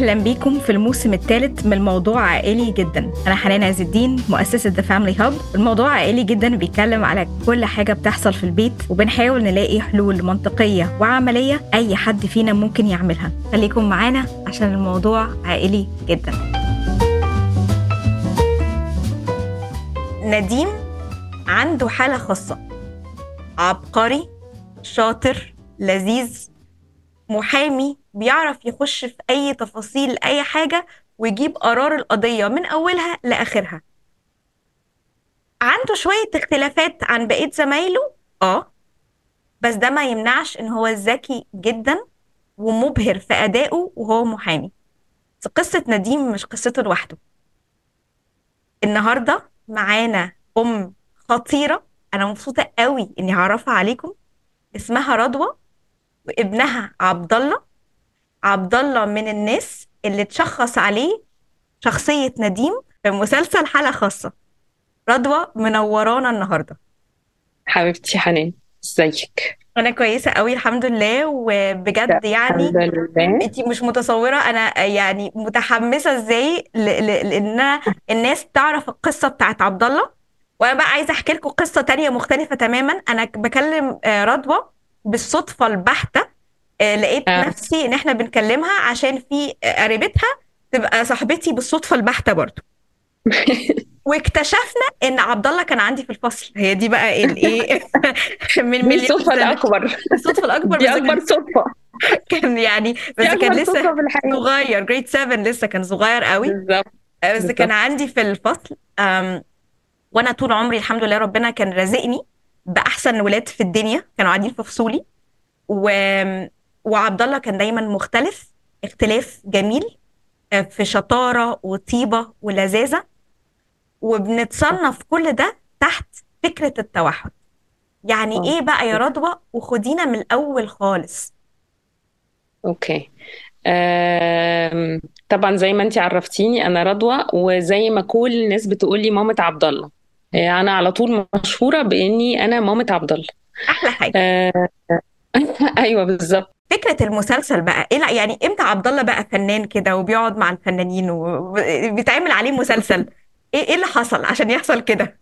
اهلا بيكم في الموسم الثالث من الموضوع عائلي جدا انا حنان عز الدين مؤسسه ذا فاميلي هاب الموضوع عائلي جدا بيتكلم على كل حاجه بتحصل في البيت وبنحاول نلاقي حلول منطقيه وعمليه اي حد فينا ممكن يعملها خليكم معانا عشان الموضوع عائلي جدا نديم عنده حاله خاصه عبقري شاطر لذيذ محامي بيعرف يخش في اي تفاصيل اي حاجه ويجيب قرار القضيه من اولها لاخرها عنده شويه اختلافات عن بقيه زمايله اه بس ده ما يمنعش ان هو ذكي جدا ومبهر في ادائه وهو محامي بس قصه نديم مش قصته لوحده النهارده معانا ام خطيره انا مبسوطه قوي اني هعرفها عليكم اسمها رضوى وابنها عبد الله عبد الله من الناس اللي اتشخص عليه شخصية نديم في مسلسل حالة خاصة رضوى منورانا النهاردة حبيبتي حنان ازيك أنا كويسة قوي الحمد لله وبجد يعني الحمد لله انتي مش متصورة أنا يعني متحمسة ازاي ل- ل- لأن الناس تعرف القصة بتاعت عبد الله وأنا بقى عايزة أحكي لكم قصة تانية مختلفة تماما أنا بكلم آه، رضوى بالصدفة البحتة آه، لقيت آه. نفسي ان احنا بنكلمها عشان في آه، قريبتها تبقى صاحبتي بالصدفة البحتة برضو واكتشفنا ان عبد الله كان عندي في الفصل هي دي بقى الايه من دي مليون الصدفة سنة. الأكبر الصدفة الأكبر دي بس أكبر كان, صدفة كان يعني بس دي كان أكبر لسه صدفة في الحياة صغير جريد 7 لسه كان صغير قوي بالظبط آه، بس بالظبط. كان عندي في الفصل أم، وانا طول عمري الحمد لله ربنا كان رازقني باحسن ولاد في الدنيا كانوا قاعدين في فصولي و... وعبد الله كان دايما مختلف اختلاف جميل آه، في شطاره وطيبه ولذاذه وبنتصنف كل ده تحت فكره التوحد يعني آه. ايه بقى يا رضوى وخدينا من الاول خالص أوكي آم، طبعا زي ما انتي عرفتيني أنا رضوى وزي ما كل الناس بتقولي مامة عبد الله آه، أنا على طول مشهورة بإني أنا مامة عبد الله احلى حاجه آه، أيوه بالظبط فكرة المسلسل بقى ايه لا يعني امتى عبد الله بقى فنان كده وبيقعد مع الفنانين وبيتعمل عليه مسلسل ايه ايه اللي حصل عشان يحصل كده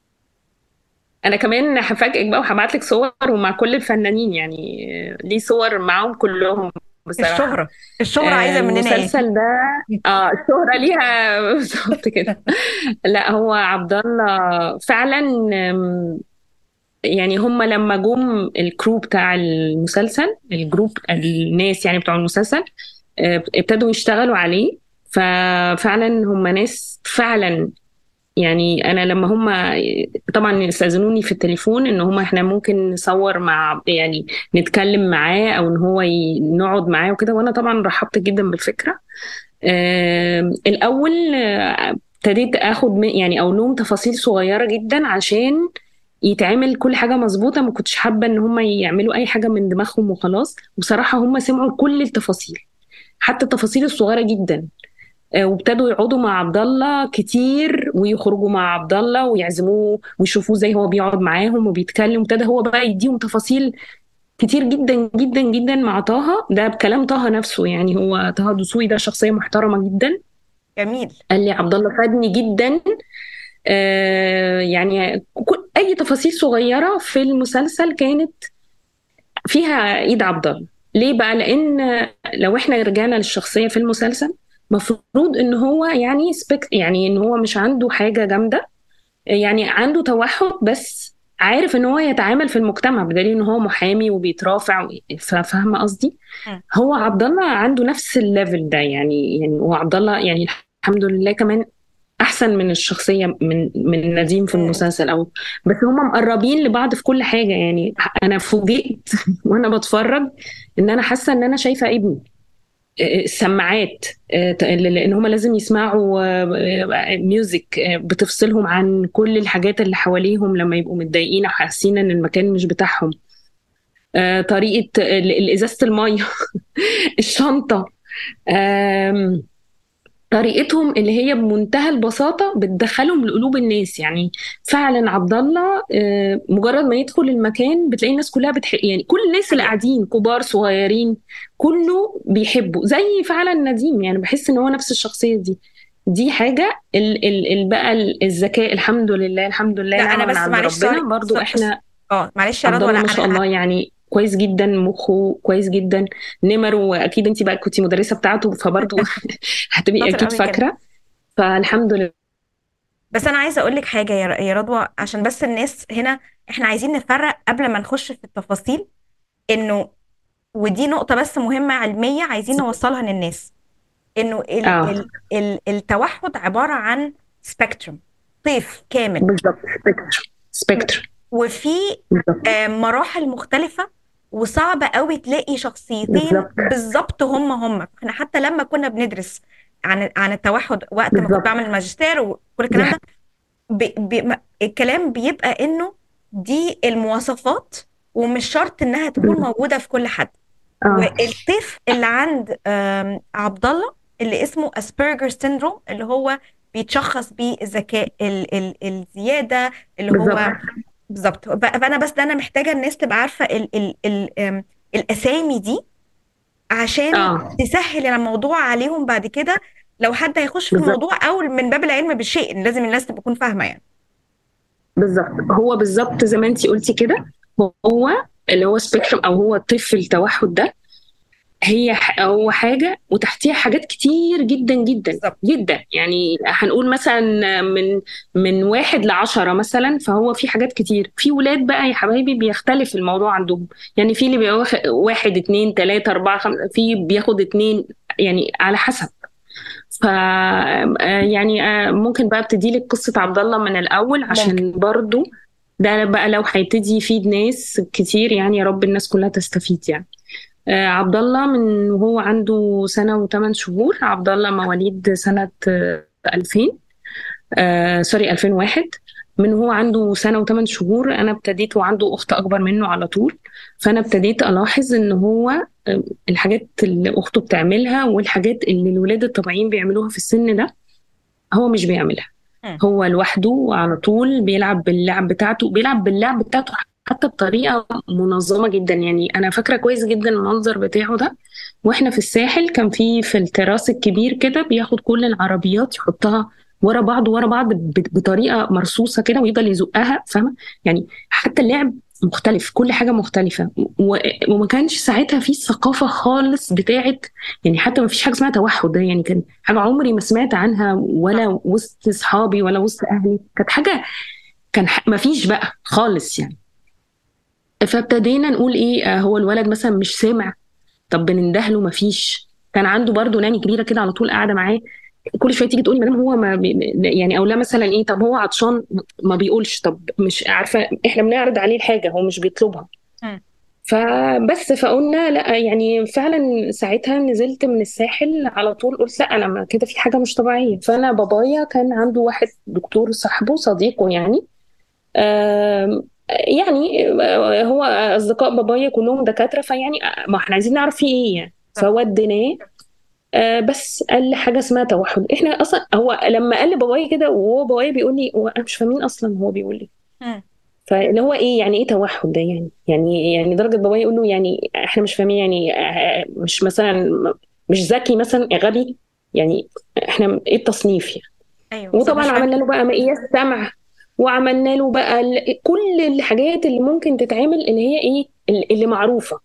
انا كمان هفاجئك بقى وهبعت لك صور ومع كل الفنانين يعني آه، ليه صور معاهم كلهم بصراحه الشهرة الشهرة عايزة آه، مننا ايه المسلسل ده اه الشهرة ليها بالظبط كده لا هو عبد الله فعلا آم، يعني هم لما جم الكرو بتاع المسلسل الجروب الناس يعني بتوع المسلسل آه، ابتدوا يشتغلوا عليه ففعلا هم ناس فعلا يعني انا لما هم طبعا استاذنوني في التليفون ان هم احنا ممكن نصور مع يعني نتكلم معاه او ان هو ي- نقعد معاه وكده وانا طبعا رحبت جدا بالفكره آم، الاول آه، ابتديت اخد من- يعني اقول لهم تفاصيل صغيره جدا عشان يتعمل كل حاجه مظبوطه ما كنتش حابه ان هم يعملوا اي حاجه من دماغهم وخلاص بصراحه هم سمعوا كل التفاصيل حتى التفاصيل الصغيره جدا آه، وابتدوا يقعدوا مع عبد الله كتير ويخرجوا مع عبد الله ويعزموه ويشوفوه زي هو بيقعد معاهم وبيتكلم ابتدى هو بقى يديهم تفاصيل كتير جدا جدا جدا مع طه ده بكلام طه نفسه يعني هو طه دسوقي ده شخصية محترمة جدا جميل قال لي عبد الله فادني جدا آه يعني كل- اي تفاصيل صغيرة في المسلسل كانت فيها ايد عبد الله ليه بقى لان لو احنا رجعنا للشخصيه في المسلسل مفروض ان هو يعني سبك يعني ان هو مش عنده حاجه جامده يعني عنده توحد بس عارف ان هو يتعامل في المجتمع بدليل ان هو محامي وبيترافع و- فا- فاهمه قصدي مم. هو عبد الله عنده نفس الليفل ده يعني يعني هو عبد الله يعني الحمد لله كمان احسن من الشخصيه من من نديم في مم. المسلسل او بس هم مقربين لبعض في كل حاجه يعني انا فوجئت وانا بتفرج ان انا حاسه ان انا شايفه ابني آه، السماعات آه، ت- لان هم لازم يسمعوا آه، آه، ميوزك آه، بتفصلهم عن كل الحاجات اللي حواليهم لما يبقوا متضايقين او حاسين ان المكان مش بتاعهم آه، طريقه ال- ال- ازازه الميه الشنطه آم، طريقتهم اللي هي بمنتهى البساطة بتدخلهم لقلوب الناس يعني فعلا عبد الله آه، مجرد ما يدخل المكان بتلاقي الناس كلها بتحب يعني كل الناس اللي قاعدين كبار صغيرين كله بيحبه زي فعلا نديم يعني بحس ان هو نفس الشخصية دي دي حاجة ال ال ال بقى ال- الذكاء الحمد لله الحمد لله لا انا نعمة من بس عند معلش ربنا سوري برضو سوري احنا اه معلش يا عبد رضوى الله لا ما شاء انا الله يعني كويس جدا مخه كويس جدا نمر واكيد انت بقى كنتي مدرسة بتاعته فبرضو هتبقي شاطر اكيد قوي كده فاكرة فالحمد لله بس انا عايزه اقول لك حاجه يا ر- يا رضوى عشان بس الناس هنا احنا عايزين نفرق قبل ما نخش في التفاصيل انه ودي نقطه بس مهمه علميه عايزين نوصلها للناس انه ال اه ال ال التوحد عباره عن سبيكتروم طيف كامل بالظبط سبيكتر سبيكتر وفي بالظبط آه، مراحل مختلفة وصعب قوي تلاقي شخصيتين بالظبط بالظبط هم هم احنا حتى لما كنا بندرس عن عن التوحد وقت ما كنت بالظبط بعمل الماجستير وكل دي الكلام ده حاجة. بي بي ما- الكلام بيبقى انه دي المواصفات ومش شرط انها تكون موجودة في كل حد اه والطيف اللي عند آم، عبد الله اللي اسمه اسبرجر سيندروم اللي هو بيتشخص بيه الذكاء ال ال الزيادة اللي هو بالظبط بالظبط ف- فانا بس ده انا محتاجه الناس تبقى عارفه ال ال ال أم، الاسامي دي عشان اه تسهل الموضوع عليهم بعد كده لو حد هيخش في بالظبط الموضوع او من باب العلم بالشيء لازم الناس تبقى تكون فاهمه يعني بالظبط هو بالظبط زي ما انت قلتي كده هو اللي هو سبيكتروم او هو طفل التوحد ده هي ح- هو حاجة وتحتيها حاجات كتير جدا جدا بالظبط جدا يعني هنقول مثلا من من واحد لعشرة مثلا فهو في حاجات كتير في ولاد بقى يا حبايبي بيختلف الموضوع عندهم يعني في اللي بيبقى واخد- واحد اتنين تلاتة أربعة خمسة في بياخد اتنين يعني على حسب ف آه، يعني آه، ممكن بقى ابتدي لك قصة عبد الله من الأول ممكن عشان برضو ده بقى لو هيبتدي يفيد ناس كتير يعني يا رب الناس كلها تستفيد يعني آه، عبد الله من وهو عنده سنة وثمان شهور عبد الله مواليد سنة آه، 2000 آه سوري 2001 من هو عنده سنة وثمان شهور أنا ابتديت وعنده أخت أكبر منه على طول فأنا ابتديت ألاحظ إن هو آه، الحاجات اللي أخته بتعملها والحاجات اللي الولاد الطبيعيين بيعملوها في السن ده هو مش بيعملها مم. هو لوحده على طول بيلعب باللعب بتاعته بيلعب باللعب بتاعته حتى بطريقة منظمة جدا يعني أنا فاكرة كويس جدا المنظر بتاعه ده واحنا في الساحل كان في في التراس الكبير كده بياخد كل العربيات يحطها ورا بعض ورا بعض ب- بطريقة مرصوصة كده ويفضل يزقها فاهمة يعني حتى اللعب مختلف كل حاجة مختلفة و- وما كانش ساعتها في الثقافة خالص بتاعت يعني حتى ما فيش حاجة اسمها توحد ده يعني كان حاجة عمري ما سمعت عنها ولا وسط أصحابي ولا وسط أهلي كانت حاجة كان ح- ما فيش بقى خالص يعني فابتدينا نقول ايه آه، هو الولد مثلا مش سامع طب بنندهله ما فيش كان عنده برضه ناني كبيره كده على طول قاعده معاه كل شويه تيجي تقول مدام هو ما بي يعني او لا مثلا ايه طب هو عطشان ما بيقولش طب مش عارفه احنا بنعرض عليه الحاجه هو مش بيطلبها مم. فبس فقلنا لا يعني فعلا ساعتها نزلت من الساحل على طول قلت لا انا ما- كده في حاجه مش طبيعيه فانا بابايا كان عنده واحد دكتور صاحبه صديقه يعني آم، يعني آه، هو اصدقاء بابايا كلهم دكاتره فيعني آه، ما احنا عايزين نعرف في ايه يعني صح فوديناه آه، بس قال لي حاجه اسمها توحد احنا اصلا هو لما قال لبابايا كده وهو بابايا بيقول لي هو انا مش فاهمين اصلا هو بيقول لي مم. فاللي هو ايه يعني ايه توحد ده يعني يعني يعني درجه بابايا يقول له يعني احنا مش فاهمين يعني آه، مش مثلا مش ذكي مثلا غبي يعني احنا ايه التصنيف يعني ايوه بالظبط وطبعا مش عملنا فاهم له بقى مقياس سمع وعملنا له بقى ال- كل الحاجات اللي ممكن تتعمل اللي هي ايه ال- اللي معروفة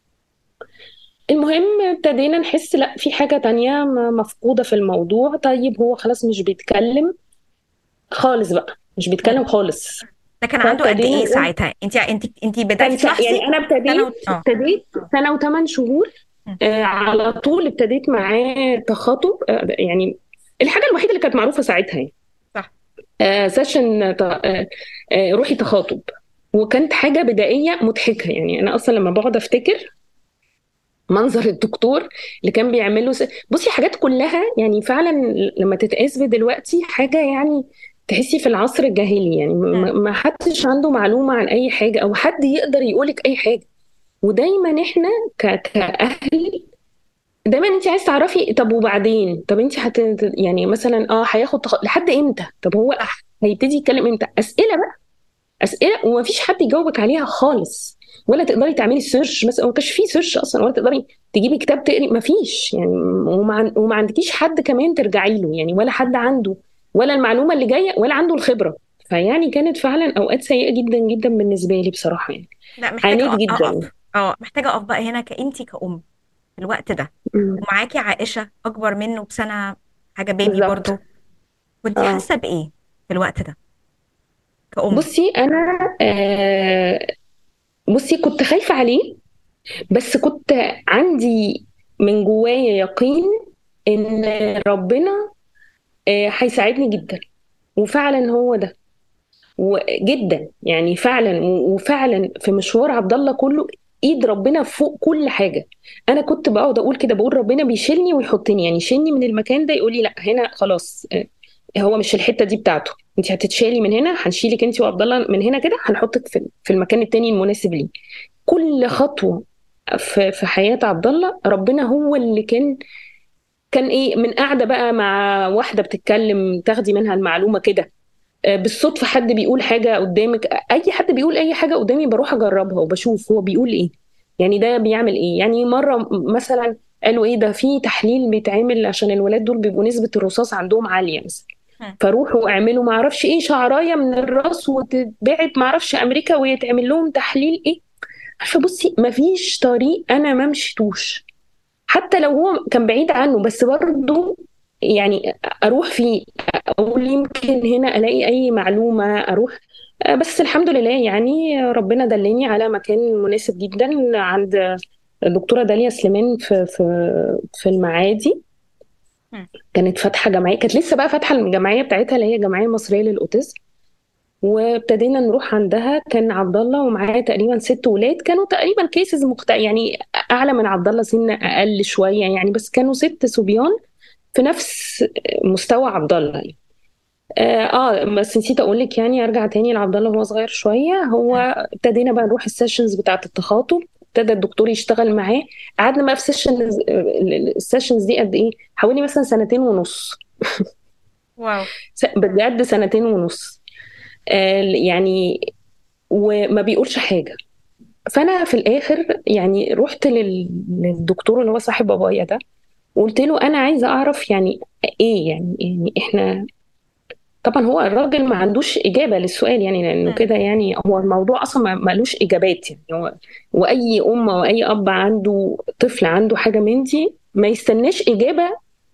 المهم ابتدينا نحس لا في حاجة تانية م- مفقودة في الموضوع طيب هو خلاص مش بيتكلم خالص بقى مش مم. بيتكلم خالص ده كان عنده قد فابتدينا ايه نقول ساعتها انت انت انت كان بداتي سا- تلاحظي يعني انا سنه ابتديت و... اه ابتديت اه سنة وثمان شهور مم. آه على طول ابتديت معاه تخاطب آه يعني الحاجة الوحيدة اللي كانت معروفة ساعتها يعني. صح آه سيشن ت- آه آه روحي تخاطب وكانت حاجة بدائية مضحكة يعني أنا أصلا لما بقعد أفتكر منظر الدكتور اللي كان بيعمله س... بصي حاجات كلها يعني فعلا لما تتقاس دلوقتي حاجة يعني تحسي في العصر الجاهلي يعني مم. ما ما حدش عنده معلومة عن أي حاجة أو حد يقدر يقولك أي حاجة ودايما إحنا ك... كأهل دايما انت عايز تعرفي طب وبعدين طب انت هت يعني مثلا اه هياخد تخ... لحد امتى طب هو صح هيبتدي يتكلم امتى اسئله بقى اسئله ومفيش حد يجاوبك عليها خالص ولا تقدري تعملي سيرش مثلا ما كانش في سيرش اصلا ولا تقدري تجيبي كتاب تقري مفيش يعني وما, عن- وما عندكيش حد كمان ترجعي له يعني ولا حد عنده ولا المعلومه اللي جايه ولا عنده الخبره فيعني كانت فعلا اوقات سيئه جدا جدا بالنسبه لي بصراحه يعني لا محتاجه عانيت أ- جدا اقف اه محتاجه اقف بقى هنا كانتي كأم في الوقت ده مم. ومعاكي عائشه اكبر منه بسنه حاجه بيبي بالظبط برضو كنت اه حاسه بايه في الوقت ده كأم بصي انا آه بصي كنت خايفه عليه بس كنت عندي من جوايا يقين ان ربنا آه، هيساعدني جدا وفعلا هو ده وجدا يعني فعلا و- وفعلا في مشوار عبد الله كله ايد ربنا فوق كل حاجه انا كنت بقعد اقول كده بقول ربنا بيشيلني ويحطني يعني يشيلني من المكان ده يقول لي لا هنا خلاص آه، هو مش الحته دي بتاعته انت هتتشالي من هنا هنشيلك انت وعبد الله من هنا كده هنحطك في في المكان التاني المناسب ليه كل خطوه في في حياه عبد الله ربنا هو اللي كان كان ايه من قاعده بقى مع واحده بتتكلم تاخدي منها المعلومه كده آه، بالصدفه حد بيقول حاجه قدامك اي حد بيقول اي حاجه قدامي بروح اجربها وبشوف هو بيقول ايه يعني ده بيعمل ايه يعني مره م- مثلا قالوا ايه ده في تحليل بيتعمل عشان الولاد دول بيبقوا نسبه الرصاص عندهم عاليه مثلا هم. فروحوا اعملوا ما اعرفش ايه شعرايه من الراس وتتبعت ما اعرفش امريكا ويتعمل لهم تحليل ايه عارفه بصي ما فيش طريق انا ما مشيتوش حتى لو هو كان بعيد عنه بس برضه يعني اروح فيه اقول يمكن هنا الاقي اي معلومه اروح آه، بس الحمد لله يعني ربنا دلني على مكان مناسب جدا عند الدكتوره داليا سليمان في في في المعادي هم. كانت فاتحه جمعيه كانت لسه بقى فاتحه الجمعيه بتاعتها اللي هي جمعيه مصريه للاوتيزم وابتدينا نروح عندها كان عبد الله ومعاه تقريبا ست ولاد كانوا تقريبا كيسز مخت... يعني اعلى من عبد الله سن اقل شويه يعني بس كانوا ست صبيان في نفس مستوى عبد الله يعني. اه آه، بس نسيت اقول لك يعني ارجع تاني لعبد الله وهو صغير شويه هو ابتدينا بقى نروح السيشنز بتاعه التخاطب ابتدى الدكتور يشتغل معاه قعدنا بقى في سيشنز السيشنز دي قد ايه حوالي مثلا سنتين ونص واو س- بجد سنتين ونص آه يعني وما بيقولش حاجه فانا في الاخر يعني رحت لل- للدكتور اللي هو صاحب بابايا ده وقلت له انا عايزه اعرف يعني ايه يعني يعني احنا طبعا هو الراجل ما عندوش اجابه للسؤال يعني لانه مم. كده يعني هو الموضوع اصلا ما- ملوش اجابات يعني هو واي ام واي اب عنده طفل عنده حاجه من دي ما يستناش اجابه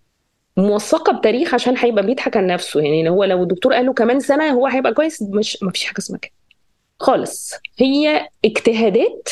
موثقه بتاريخ عشان هيبقى بيضحك على نفسه يعني هو لو الدكتور قال له كمان سنه هو هيبقى كويس مش ما فيش حاجه اسمها كده خالص هي اجتهادات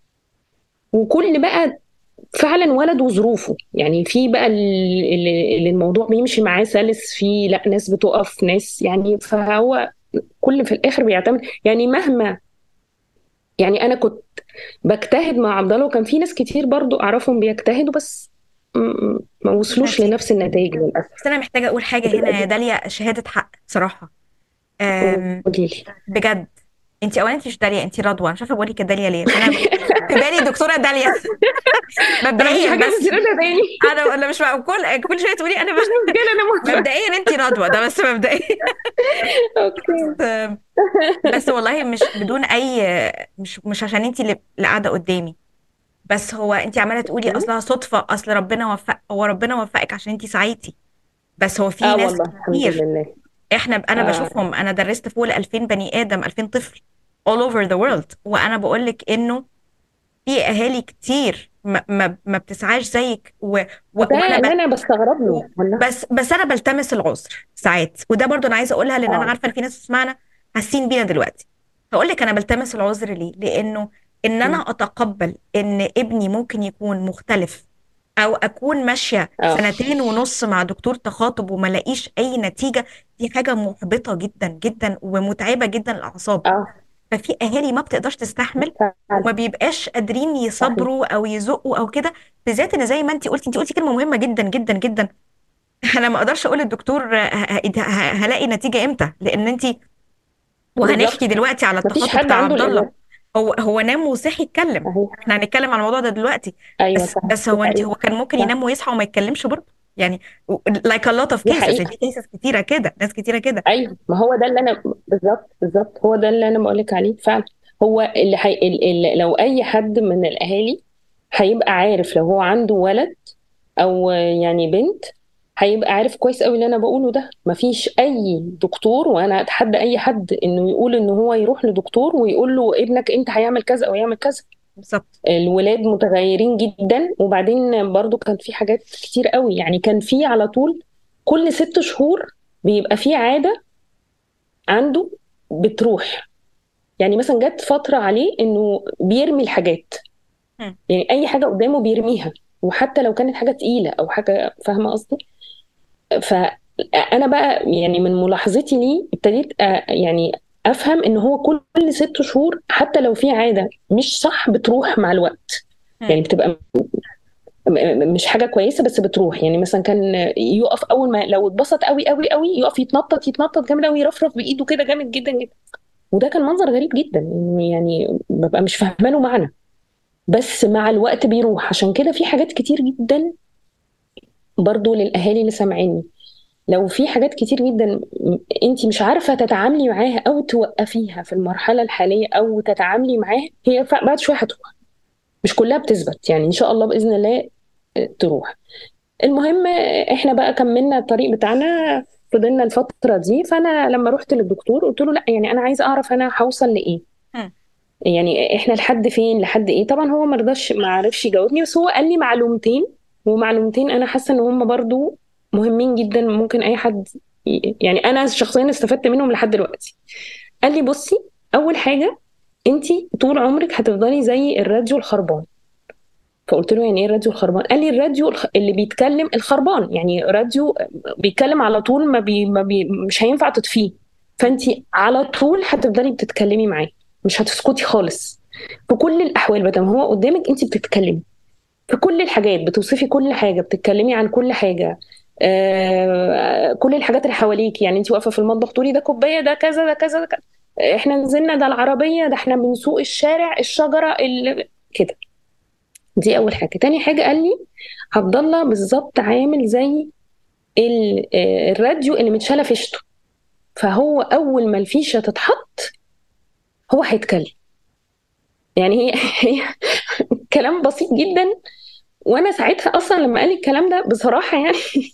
وكل بقى فعلا ولد وظروفه يعني في بقى ال- ال- اللي الموضوع بيمشي معاه سلس في لا ناس بتقف ناس يعني فهو كل في الاخر بيعتمد يعني مهما يعني انا كنت بجتهد مع عبد الله وكان في ناس كتير برضو اعرفهم بيجتهدوا بس م- ما وصلوش نتيجة. لنفس النتائج للاسف بس انا محتاجه اقول حاجه هنا يا داليا شهاده حق صراحه أم، قولي لي بجد انت اولا انت مش داليا انت رضوى انا مش عارفه بقول لك داليا ليه انا في بالي دكتوره داليا انا مش مبدئيا حاجه بس تاني انا انا مش كل كل شويه تقولي انا مش رجاله انا موافقه مبدئيا انت رضوى ده بس مبدئيا اوكي بس والله مش بدون اي مش مش عشان انت اللي اللي قاعده قدامي بس هو انت عماله تقولي اصلها صدفه اصل ربنا وفق هو ربنا وفقك عشان انت سعيتي بس هو في اه ناس والله الحمد كتير لله احنا انا آه. بشوفهم انا درست فوق ال 2000 بني ادم 2000 طفل all over the world وانا بقول لك انه في اهالي كتير ما, ما, ما بتسعاش زيك و... و... ده وانا اللي ب... انا بستغرب له والله بس بس انا بلتمس العذر ساعات وده برضو انا عايزه اقولها لان انا آه. عارفه ان في ناس بتسمعنا حاسين بينا دلوقتي هقول لك انا بلتمس العذر ليه لانه ان انا م. اتقبل ان ابني ممكن يكون مختلف او اكون ماشيه آه. سنتين ونص مع دكتور تخاطب وما لاقيش اي نتيجه دي حاجه محبطه جدا جدا ومتعبه جدا للاعصاب اه ففي اهالي ما بتقدرش تستحمل فعلا. وما بيبقاش قادرين يصبروا او يزقوا او كده بالذات ان زي ما انت قلتي انت قلتي كلمه مهمه جدا جدا جدا انا ما اقدرش اقول للدكتور ه- ه- ه- هلاقي نتيجه امتى لان انت وهنحكي بالظبط. دلوقتي على مفيش التخاطب حد بتاع عنده عبد الله الإجابة. هو هو نام وصحي اتكلم صحيح احنا هنتكلم عن الموضوع ده دلوقتي ايوه بس صح بس دي هو انت حقيقة هو كان ممكن صح ينام ويصحى وما يتكلمش برضه يعني like a lot of دي cases حقيقة دي cases كتيرة كده ناس كتيرة كده ايوه ما هو ده اللي انا بالظبط بالظبط هو ده اللي انا بقول لك عليه فعلا هو اللي, حي... اللي لو اي حد من الاهالي هيبقى عارف لو هو عنده ولد او يعني بنت هيبقى عارف كويس قوي اللي انا بقوله ده مفيش اي دكتور وانا اتحدى اي حد انه يقول ان هو يروح لدكتور ويقول له ابنك انت هيعمل كذا او يعمل كذا بالظبط الولاد متغيرين جدا وبعدين برضو كان في حاجات كتير قوي يعني كان في على طول كل ست شهور بيبقى في عادة عنده بتروح يعني مثلا جت فترة عليه انه بيرمي الحاجات مم. يعني اي حاجة قدامه بيرميها وحتى لو كانت حاجة تقيلة او حاجة فاهمة قصدي فانا بقى يعني من ملاحظتي ليه ابتديت أ- يعني افهم ان هو كل ست شهور حتى لو في عادة مش صح بتروح مع الوقت مم. يعني بتبقى م- م- مش حاجه كويسه بس بتروح يعني مثلا كان يقف اول ما لو اتبسط قوي قوي قوي يقف يتنطط يتنطط جامد قوي يرفرف بايده كده جامد جدا جدا وده كان منظر غريب جدا يعني يعني ببقى مش فاهمه له معنى بس مع الوقت بيروح عشان كده في حاجات كتير جدا برضو للاهالي اللي سامعيني لو في حاجات كتير جدا انت مش عارفه تتعاملي معاها او توقفيها في المرحله الحاليه او تتعاملي معاها هي ف- بعد شويه هتروح مش كلها بتثبت يعني ان شاء الله باذن الله آه، تروح المهم آه، احنا بقى كملنا الطريق بتاعنا فضلنا الفتره دي فانا لما رحت للدكتور قلت له لا يعني انا عايزه اعرف انا هوصل لايه مم. يعني احنا لحد فين لحد ايه طبعا هو ما رضاش ما عرفش يجاوبني بس هو قال لي معلومتين ومعلومتين انا حاسه ان هم برضو مهمين جدا ممكن اي حد ي- يعني انا شخصيا استفدت منهم لحد دلوقتي قال لي بصي اول حاجه انت طول عمرك هتفضلي زي الراديو الخربان فقلت له يعني ايه الراديو الخربان قال لي الراديو الخ- اللي بيتكلم الخربان يعني راديو بيتكلم على طول ما بي ما بي مش هينفع تطفيه فانت على طول هتفضلي بتتكلمي معاه مش هتسكتي خالص في كل الاحوال بدل ما هو قدامك انت بتتكلمي في كل الحاجات بتوصفي كل حاجه بتتكلمي عن كل حاجه آه كل الحاجات اللي حواليك يعني انت واقفه في المطبخ تقولي ده كوبايه ده كذا ده كذا ده كذا احنا نزلنا ده العربيه ده احنا بنسوق الشارع الشجره اللي كده دي اول حاجه تاني حاجه قال لي عبد الله بالظبط عامل زي ال- آه، الراديو اللي متشاله فيشته فهو اول ما الفيشه تتحط هو هيتكلم يعني هي هي كلام بسيط جدا وانا ساعتها اصلا لما قال لي الكلام ده بصراحه يعني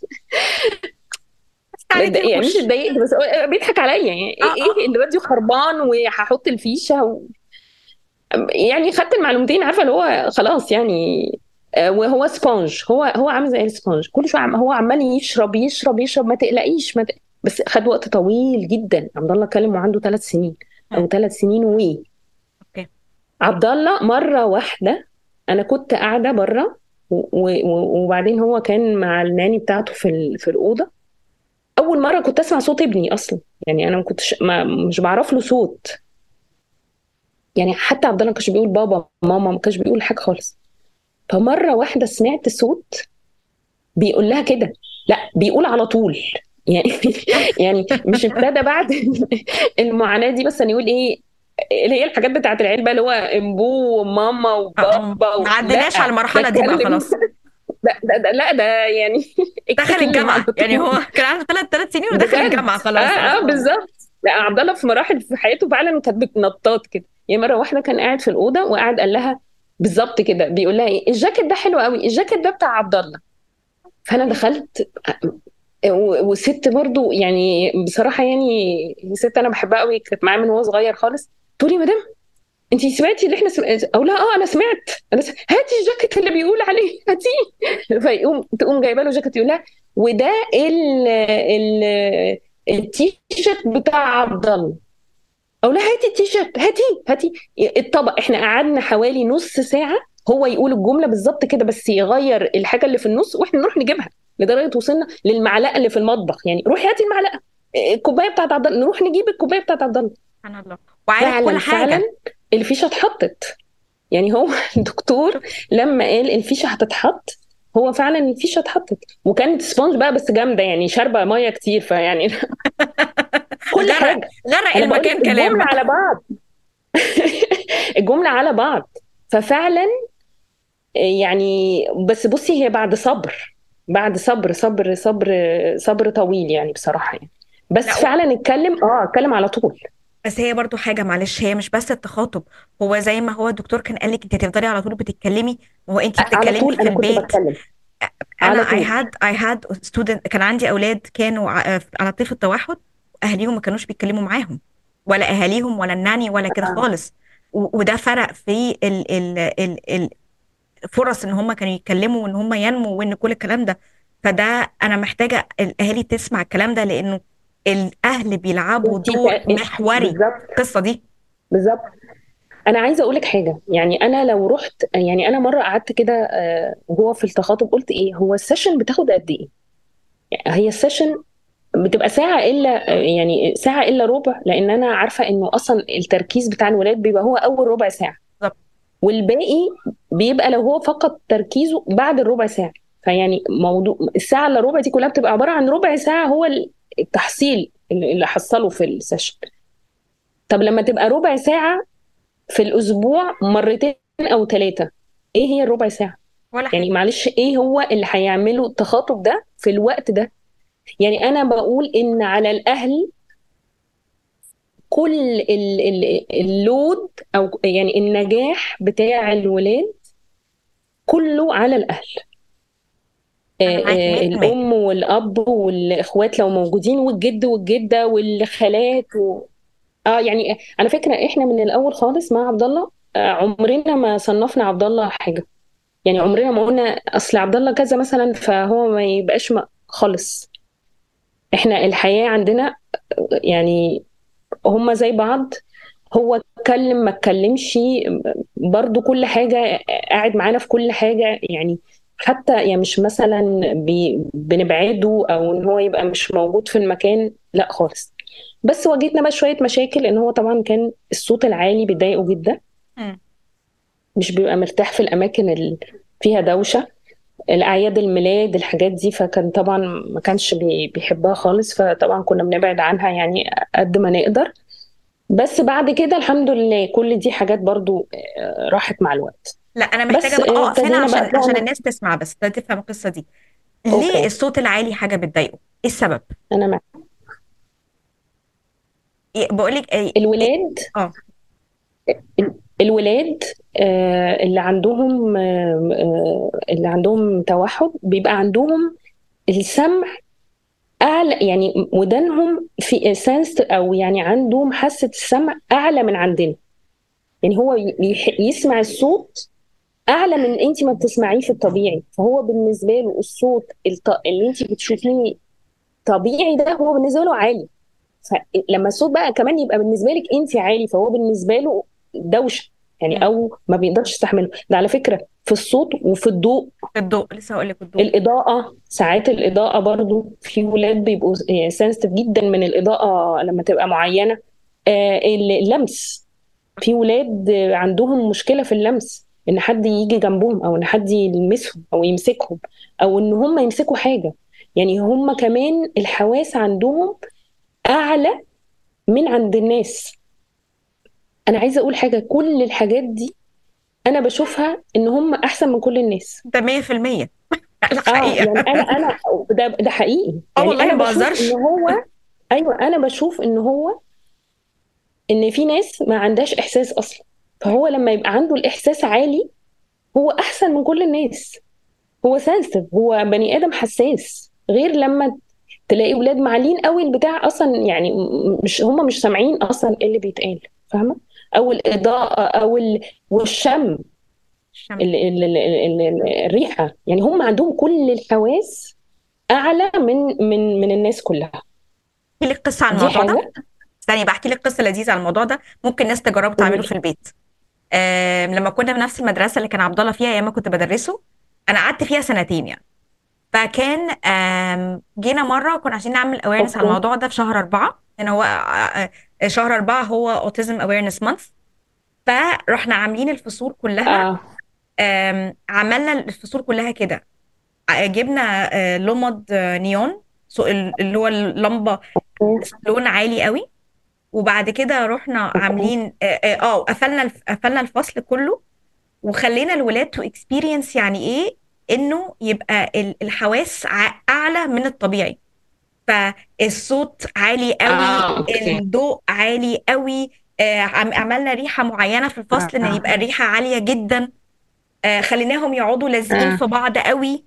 بس عليك يعني مش الخش اتضايقت بس هو بيضحك عليا يعني اه اه ايه الراديو خربان وهحط الفيشه و... يعني خدت المعلومتين عارفه اللي هو خلاص يعني آه، وهو سبونج هو هو عامل زي السبونج كل شويه عم هو عمال يشرب يشرب يشرب ما تقلقيش ما تق... بس خد وقت طويل جدا عبد الله كلم وعنده ثلاث سنين او مم. ثلاث سنين وي اوكي عبد الله مره واحده انا كنت قاعده بره و- و- وبعدين هو كان مع الناني بتاعته في ال- في الاوضه اول مره كنت اسمع صوت ابني اصلا يعني انا ما كنتش ما مش بعرف له صوت يعني حتى عبد الله ما كانش بيقول بابا ماما ما كانش بيقول حاجه خالص فمره واحده سمعت صوت بيقول لها كده لا بيقول على طول يعني يعني مش ابتدى بعد المعاناه دي بس يقول ايه اللي هي الحاجات بتاعت العيال بقى اللي هو امبو وماما اه اه وبابا و... ما عدناش على لا ده المرحلة دي بقى اتكلم خلاص ده, ده, ده لا ده يعني دخل اتكلم على الجامعة يعني طول هو كان عنده ثلاث ثلاث سنين ودخل بجد الجامعة اه خلاص اه بالظبط لا عبد الله في مراحل في حياته فعلا كانت بتنطط كده يعني مره واحده كان قاعد في الاوضه وقعد قال لها بالظبط كده بيقول لها ايه الجاكيت ده حلو قوي الجاكيت ده بتاع عبد الله فانا دخلت و- وست برضو يعني بصراحه يعني ست انا بحبها قوي كانت معايا من وهو صغير خالص تقول لي مدام انت سمعتي اللي احنا سمعت او لا اه انا سمعت انا س... هاتي الجاكيت اللي بيقول عليه هاتيه فيقوم تقوم جايبه له جاكيت يقول لها وده ال ال التيشيرت بتاع عبد الله او لا هاتي التيشيرت هاتي هاتي الطبق احنا قعدنا حوالي نص ساعه هو يقول الجمله بالظبط كده بس يغير الحاجه اللي في النص واحنا نروح نجيبها لدرجه وصلنا للمعلقه اللي في المطبخ يعني روحي هاتي المعلقه الكوبايه بتاعت عبد الله نروح نجيب الكوبايه بتاعت عبد الله سبحان الله وعارف كل فعلا حاجة فعلا الفيشه اتحطت يعني هو الدكتور لما قال الفيشه هتتحط هو فعلا الفيشه اتحطت وكانت سبونج بقى بس جامده يعني شاربه ميه كتير فيعني كل غرق حاجه غرق انا بقول لك المكان كلام الجمله بقى على بعض الجمله على بعض ففعلا يعني بس بصي هي بعد صبر بعد صبر صبر صبر صبر طويل يعني بصراحه يعني بس لا فعلا اتكلم اه اتكلم على طول بس هي برضو حاجة معلش هي مش بس التخاطب هو زي ما هو الدكتور كان قال لك انت هتفضلي على طول بتتكلمي ما هو انت على بتتكلمي طول في انا كنت البيت بتكلم انا على I طول had I had student كان عندي اولاد كانوا ع- على طيف التوحد اهاليهم ما كانوش بيتكلموا معاهم ولا اهاليهم ولا الناني ولا كده آه. خالص و- وده فرق في ال ال ال الفرص ان هم كانوا يتكلموا وان هم ينموا وان كل الكلام ده فده انا محتاجة الاهالي تسمع الكلام ده لانه الاهل بيلعبوا انت دور محوري بالظبط القصة دي بالظبط انا عايزه اقول لك حاجه يعني انا لو رحت يعني انا مره قعدت كده آه، جوه في التخاطب قلت ايه هو السيشن بتاخد قد ايه هي السيشن بتبقى ساعه الا آه، يعني ساعه الا ربع لان انا عارفه انه اصلا التركيز بتاع الولاد بيبقى هو اول ربع ساعه بالظبط والباقي بيبقى لو هو فقط تركيزه بعد الربع ساعه فيعني موضوع الساعه الا ربع دي كلها بتبقى عباره عن ربع ساعه هو التحصيل اللي اللي حصله في السيشن طب لما تبقى ربع ساعه في الاسبوع مرتين او ثلاثه ايه هي الربع ساعه ولا يعني حاجة معلش ايه هو اللي هيعملوا التخاطب ده في الوقت ده يعني انا بقول ان على الاهل كل ال- ال- اللود او يعني النجاح بتاع الولاد كله على الاهل انا آه، معاكي آه، 100% الام والاب والاخوات لو موجودين والجد والجده والخالات و... اه يعني انا فاكره احنا من الاول خالص مع عبد الله آه، عمرنا ما صنفنا عبد الله حاجه يعني عمرنا ما قلنا اصل عبد الله كذا مثلا فهو ما يبقاش م- خالص احنا الحياه عندنا يعني هما زي بعض هو اتكلم ما اتكلمش برضو كل حاجة قاعد معانا في كل حاجة يعني حتى يعني مش مثلا بي بنبعده او ان هو يبقى مش موجود في المكان لا خالص بس واجهتنا بقى شوية مشاكل ان هو طبعا كان الصوت العالي بيضايقه جدا مم. مش بيبقى مرتاح في الاماكن اللي فيها دوشة الاعياد الميلاد الحاجات دي فكان طبعا ما كانش بي- بيحبها خالص فطبعا كنا بنبعد عنها يعني قد ما نقدر بس بعد كده الحمد لله كل دي حاجات برضو آه، راحت مع الوقت لا انا بس محتاجه بقى آه، اقف هنا ابتدينا عشان بقى عشان نعمل الناس تسمع بس تفهم القصه دي ليه اوكي الصوت العالي حاجه بتضايقه ايه السبب انا مع إيه بقول لك ايه إيه- الولاد اه ال- الولاد آه، اللي عندهم آه، آه، اللي عندهم توحد بيبقى عندهم السمع اعلى يعني ودانهم في سنس او يعني عندهم حاسه السمع اعلى من عندنا يعني هو يح- يسمع الصوت اعلى من انت ما بتسمعيه في الطبيعي فهو بالنسبه له الصوت الط- اللي انت بتشوفيه طبيعي ده هو بالنسبه له عالي فلما الصوت بقى كمان يبقى بالنسبه لك انت عالي فهو بالنسبه له دوشه يعني مم. او ما بيقدرش يستحمله ده على فكره في الصوت وفي الضوء الضوء لسه هقول لك الضوء الاضاءه ساعات الاضاءه برضو في ولاد بيبقوا سنسيتيف جدا من الاضاءه لما تبقى معينه آه، اللمس في ولاد عندهم مشكله في اللمس ان حد يجي جنبهم او ان حد يلمسهم او يمسكهم او ان هم يمسكوا حاجه يعني هم كمان الحواس عندهم اعلى من عند الناس انا عايزه اقول حاجه كل الحاجات دي انا بشوفها ان هم احسن من كل الناس ده 100% اه الحقيقه يعني انا انا ده ده حقيقي اه يعني والله انا ما بشوف بهزرش ان هو ايوه انا بشوف ان هو ان في ناس ما عندهاش احساس اصلا فهو لما يبقى عنده الاحساس عالي هو احسن من كل الناس هو سنسيتيف هو بني ادم حساس غير لما تلاقي ولاد معلين قوي البتاع اصلا يعني م- مش هم مش سامعين اصلا ايه اللي بيتقال فاهمه او الاضاءه او ال... والشم الشم ال... ال... ال... ال... ال... الريحه يعني هم عندهم كل الحواس اعلى من من من الناس كلها احكي لك قصه عن دي الموضوع ده حاجه استني بحكي لك قصه لذيذه عن الموضوع ده ممكن ناس تجربوا تعمله قولي في البيت آم، لما كنا في نفس المدرسه اللي كان عبد الله فيها ايام ما كنت بدرسه انا قعدت فيها سنتين يعني فكان آم، جينا مره كنا عايزين نعمل اويرنس على اوكي الموضوع ده في شهر أربعة لان هو آه، آه، شهر أربعة هو اوتيزم اويرنس مانث فرحنا عاملين الفصول كلها اه آم، عملنا الفصول كلها كده ع- جبنا آه، لمض آه، نيون سو- ال- اللي هو اللمبه اوكي لون عالي قوي وبعد كده رحنا عاملين اه آه، آه، قفلنا الف- قفلنا الفصل كله وخلينا الولاد تو اكسبيرينس يعني ايه انه يبقى ال- الحواس ع- اعلى من الطبيعي فالصوت عالي قوي اه اوكي الضوء عالي قوي آه، عم- عملنا ريحة معينة في الفصل ان يبقى اه الريحة عالية جدا آه، خليناهم يقعدوا لازقين اه في بعض قوي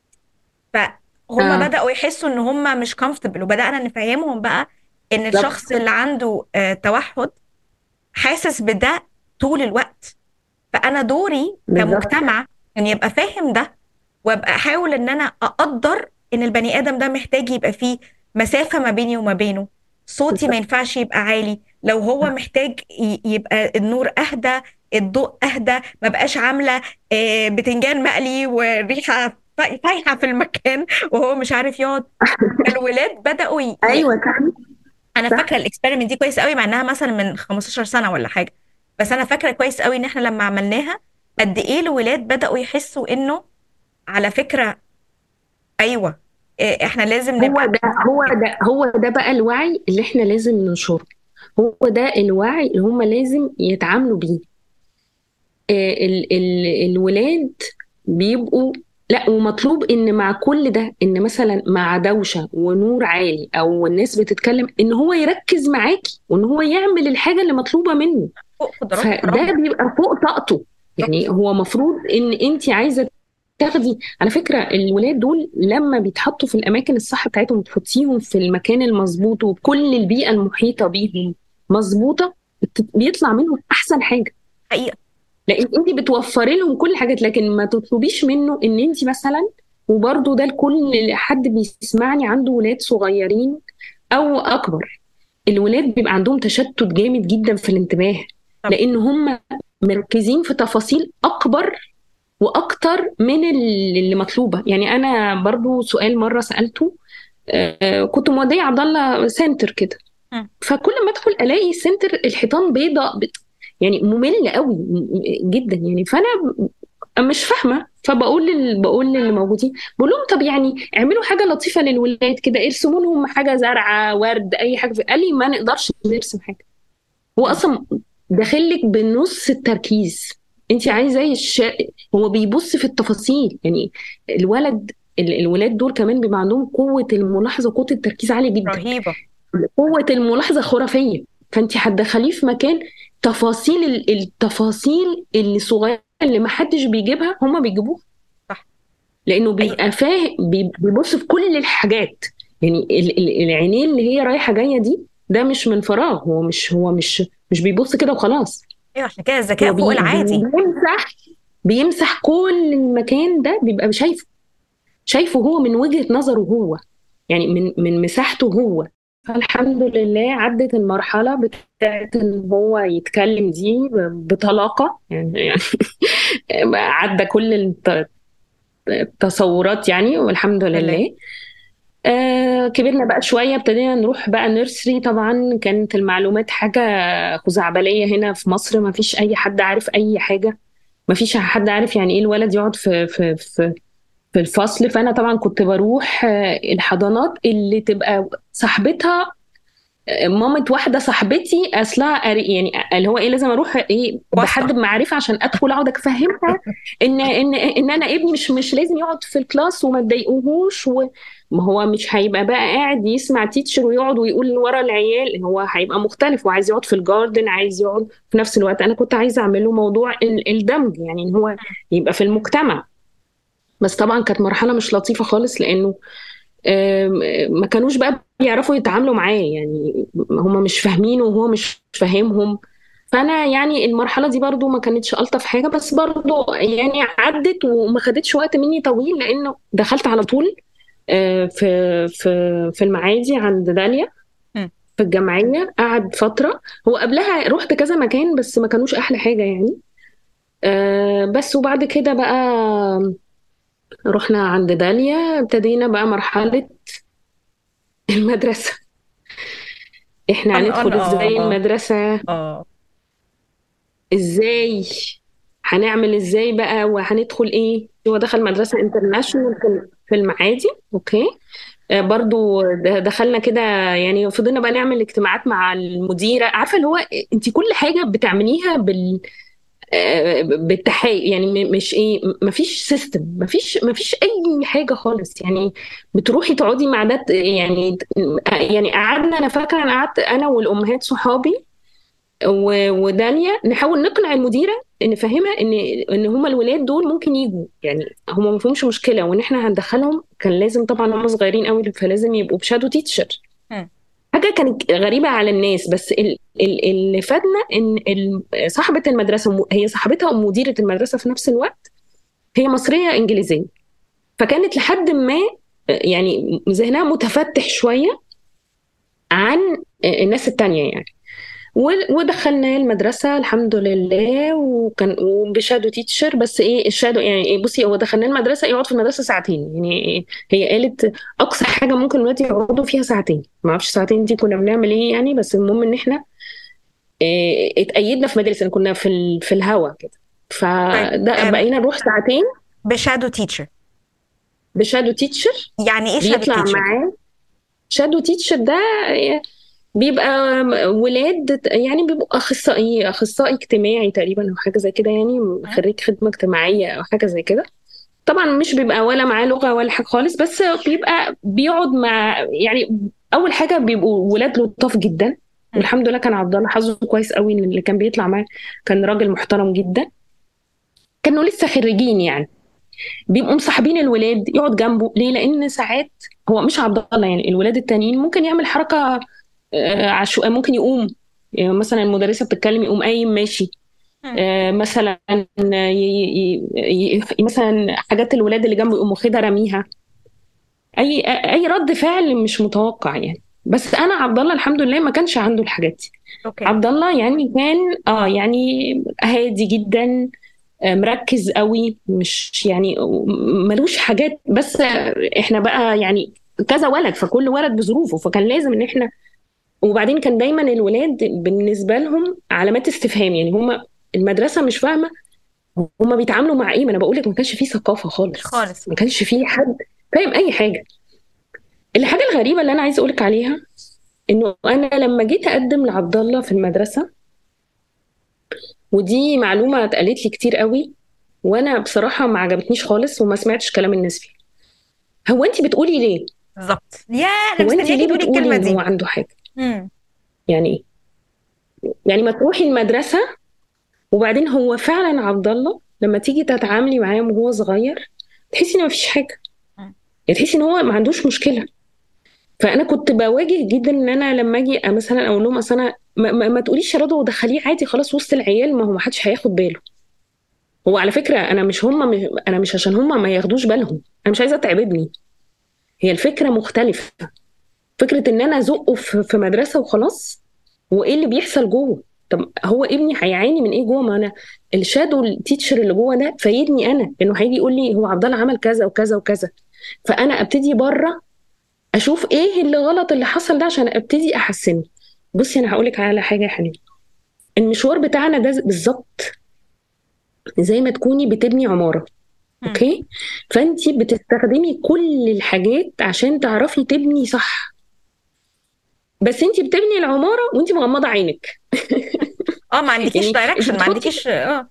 فهم اه بدأوا يحسوا ان هم مش comfortable وبدأنا نفهمهم بقى ان بالظبط الشخص اللي عنده آه، توحد حاسس بده طول الوقت فانا دوري بالظبط كمجتمع ان يبقى فاهم ده وابقى احاول ان انا اقدر ان البني ادم ده محتاج يبقى فيه مسافة ما بيني وما بينه صوتي ما ينفعش يبقى عالي لو هو محتاج ي- يبقى النور اهدى الضوء اهدى ما بقاش عاملة آه، بتنجان مقلي والريحة فا- فايحة في المكان وهو مش عارف يقعد الولاد بدأوا ي... ي- ايوه صح انا صح فاكره الاكسبيرمنت دي كويس قوي مع انها مثلا من 15 سنه ولا حاجه بس انا فاكره كويس قوي ان احنا لما عملناها قد ايه الولاد بداوا يحسوا انه على فكره ايوه إيه، احنا لازم هو نبقى ده هو ده هو ده بقى الوعي اللي احنا لازم ننشره هو ده الوعي اللي هم لازم يتعاملوا بيه آه، ال ال الولاد بيبقوا لا ومطلوب ان مع كل ده ان مثلا مع دوشه ونور عالي او الناس بتتكلم ان هو يركز معاكي وان هو يعمل الحاجه اللي مطلوبه منه فوق قدراته فده برافو بيبقى فوق طاقته يعني هو مفروض ان انت عايزه تاخدي على فكره الولاد دول لما بيتحطوا في الاماكن الصح بتاعتهم تحطيهم في المكان المظبوط وبكل البيئه المحيطه بيهم مظبوطه بت- بيطلع منهم احسن حاجه حقيقه لان انت بتوفري لهم كل حاجات لكن ما تطلبيش منه ان انت مثلا وبرضه ده لكل حد بيسمعني عنده ولاد صغيرين او اكبر الولاد بيبقى عندهم تشتت جامد جدا في الانتباه طب لان هم مركزين في تفاصيل اكبر واكتر من اللي مطلوبه يعني انا برضو سؤال مره سالته آه، كنت موديه عبد الله سنتر كده مم. فكل ما ادخل الاقي سنتر الحيطان بيضاء بت- يعني ممل قوي م- جدا يعني فانا ب- مش فاهمه فبقول لل... بقول للي موجودين بقول لهم طب يعني اعملوا حاجه لطيفه للولاد كده ارسموا لهم حاجه زرعه ورد اي حاجه قال لي ما نقدرش نرسم حاجه هو مم. اصلا داخلك بنص التركيز انت عايزه الش... هو بيبص في التفاصيل يعني الولد ال- الولاد دول كمان بيبقى عندهم قوه الملاحظه قوه التركيز عاليه جدا رهيبه قوه الملاحظه خرافيه فانت هتدخليه في مكان تفاصيل ال- التفاصيل اللي صغيره اللي ما حدش بيجيبها هم بيجيبوها صح لانه حقيقه بيبقى فاهم بي- بيبص في كل الحاجات يعني ال- ال- العينين اللي هي رايحه جايه دي ده مش من فراغ هو مش هو مش مش بيبص كده وخلاص ايوه عشان كده هو الذكاء فوق بي العادي بيمسح بيمسح كل المكان ده بيبقى شايفه شايفه هو من وجهة نظره هو يعني من من مساحته هو فالحمد لله عدت المرحلة بتاعت ان هو يتكلم دي ب- بطلاقة يعني يعني عدى كل الت- التصورات يعني والحمد لله لله آه كبرنا بقى شوية ابتدينا نروح بقى نيرسري طبعا كانت المعلومات حاجة خزعبلية هنا في مصر ما فيش أي حد عارف أي حاجة ما فيش حد عارف يعني إيه الولد يقعد في في في في الفصل فأنا طبعا كنت بروح آه، الحضانات اللي تبقى صاحبتها آه، مامة واحدة صاحبتي أصلها قري- يعني اللي هو إيه لازم أروح إيه بحد واسطه بمعرفة عشان أدخل أقعد أفهمها ان ان ان انا ابني مش مش لازم يقعد في الكلاس وما تضايقوهوش و... ما هو مش هيبقى بقى قاعد يسمع تيتشر ويقعد ويقول ورا العيال هو هيبقى مختلف وعايز يقعد في الجاردن عايز يقعد في نفس الوقت انا كنت عايزه اعمل له موضوع ال- الدمج يعني ان هو يبقى في المجتمع بس طبعا كانت مرحله مش لطيفه خالص لانه آم، ما كانوش بقى بيعرفوا يتعاملوا معاه يعني هم مش فاهمينه وهو مش فاهمهم فانا يعني المرحله دي برضو ما كانتش الطف حاجه بس برضو يعني عدت وما خدتش وقت مني طويل لانه دخلت على طول آه، في في في المعادي عند داليا مم. في الجمعيه قعد فتره هو قبلها رحت كذا مكان بس ما كانوش احلى حاجه يعني آه، بس وبعد كده بقى رحنا عند داليا ابتدينا بقى مرحله المدرسه احنا ان هندخل ان ازاي اه اه المدرسه اه ازاي هنعمل ازاي بقى وهندخل ايه هو دخل مدرسة انترناشونال كان في المعادي اوكي آه، برضو د- دخلنا كده يعني فضلنا بقى نعمل اجتماعات مع المديرة عارفة اللي هو انت كل حاجة بتعمليها بال آه، بالتحايل يعني م- مش ايه م- مفيش سيستم مفيش مفيش اي حاجة خالص يعني بتروحي تقعدي مع ده يعني يعني قعدنا انا فاكرة انا قعدت انا والامهات صحابي و- وداليا نحاول نقنع المديره نفهمها ان ان هم الولاد دول ممكن يجوا يعني هم ما فيهمش مشكله وان احنا هندخلهم كان لازم طبعا هم صغيرين قوي فلازم يبقوا بشادو تيتشر مم. حاجه كانت غريبه على الناس بس ال- ال- اللي فادنا ان ال- صاحبه المدرسه م- هي صاحبتها ومديره المدرسه في نفس الوقت هي مصريه انجليزيه فكانت لحد ما يعني ذهنها متفتح شويه عن الناس التانية يعني و- ودخلناه المدرسة الحمد لله وكان وبشادو تيتشر بس ايه الشادو يعني إيه بصي هو دخلناه المدرسة يقعد في المدرسة ساعتين يعني إيه هي قالت أقصى حاجة ممكن الولاد يقعدوا فيها ساعتين ما اعرفش ساعتين دي كنا بنعمل ايه يعني بس المهم ان احنا إيه اتأيدنا في مدرسة كنا في ال... في الهوا كده فده أم. بقينا نروح ساعتين بشادو تيتشر بشادو تيتشر يعني ايه شادو بيطلع تيتشر معاه شادو تيتشر ده بيبقى ولاد يعني بيبقوا اخصائي اخصائي اجتماعي تقريبا او حاجه زي كده يعني خريج خدمه اجتماعيه او حاجه زي كده طبعا مش بيبقى ولا معاه لغه ولا حاجه خالص بس بيبقى بيقعد مع يعني اول حاجه بيبقوا ولاد لطاف جدا والحمد لله كان عبد الله حظه كويس قوي ان اللي كان بيطلع معاه كان راجل محترم جدا كانوا لسه خريجين يعني بيبقوا مصاحبين الولاد يقعد جنبه ليه لان ساعات هو مش عبد الله يعني الولاد التانيين ممكن يعمل حركه آه، عشوائيه ممكن يقوم يعني مثلا المدرسه بتتكلم يقوم قايم ماشي آه، مثلا ي- ي- ي- ي- مثلا حاجات الولاد اللي جنبه يقوم واخدها راميها اي اي رد فعل مش متوقع يعني بس انا عبد الله الحمد لله ما كانش عنده الحاجات دي اوكي عبد الله يعني كان اه يعني هادي جدا آه، مركز قوي مش يعني ملوش حاجات بس احنا بقى يعني كذا ولد فكل ولد بظروفه فكان لازم ان احنا وبعدين كان دايما الولاد بالنسبه لهم علامات استفهام يعني هم المدرسه مش فاهمه هم بيتعاملوا مع ايه ما انا بقول لك ما كانش فيه ثقافه خالص خالص. ما كانش فيه حد فاهم اي حاجه الحاجه الغريبه اللي انا عايزه اقول لك عليها انه انا لما جيت اقدم لعبد الله في المدرسه ودي معلومه اتقالت لي كتير قوي وانا بصراحه ما عجبتنيش خالص وما سمعتش كلام الناس فيها هو انت بتقولي ليه بالظبط يا انا هو انت مستنياكي ليه تقولي بتقولي الكلمه ان دي هو عنده حاجه مم. يعني ايه يعني ما تروحي المدرسه وبعدين هو فعلا عبد الله لما تيجي تتعاملي معاه وهو صغير تحسي ان ما فيش حاجه مم. يعني تحسي ان هو ما عندوش مشكله فانا كنت بواجه جدا ان انا لما اجي مثلا اقول لهم اصل انا ما, ما, ما تقوليش يا رضوى ودخليه عادي خلاص وسط العيال ما هو ما حدش هياخد باله هو على فكره انا مش هم مش انا مش عشان هم ما ياخدوش بالهم انا مش عايزه اتعب ابني هي الفكره مختلفه فكره ان انا ازقه في في مدرسه وخلاص وايه اللي بيحصل جوه طب هو ابني هيعاني من ايه جوه ما انا الشادو التيتشر اللي جوه ده فايدني انا انه هيجي يقول لي هو عبد الله عمل كذا وكذا وكذا فانا ابتدي بره اشوف ايه اللي غلط اللي حصل ده عشان ابتدي احسنه بصي انا هقول لك على حاجه يا حنين المشوار بتاعنا ده بالظبط زي ما تكوني بتبني عماره مم. اوكي فانت بتستخدمي كل الحاجات عشان تعرفي تبني صح بس انت بتبني العماره وانت مغمضه عينك اه ما عندكيش يعني دايركشن انت ما بتحطي- عندكيش اه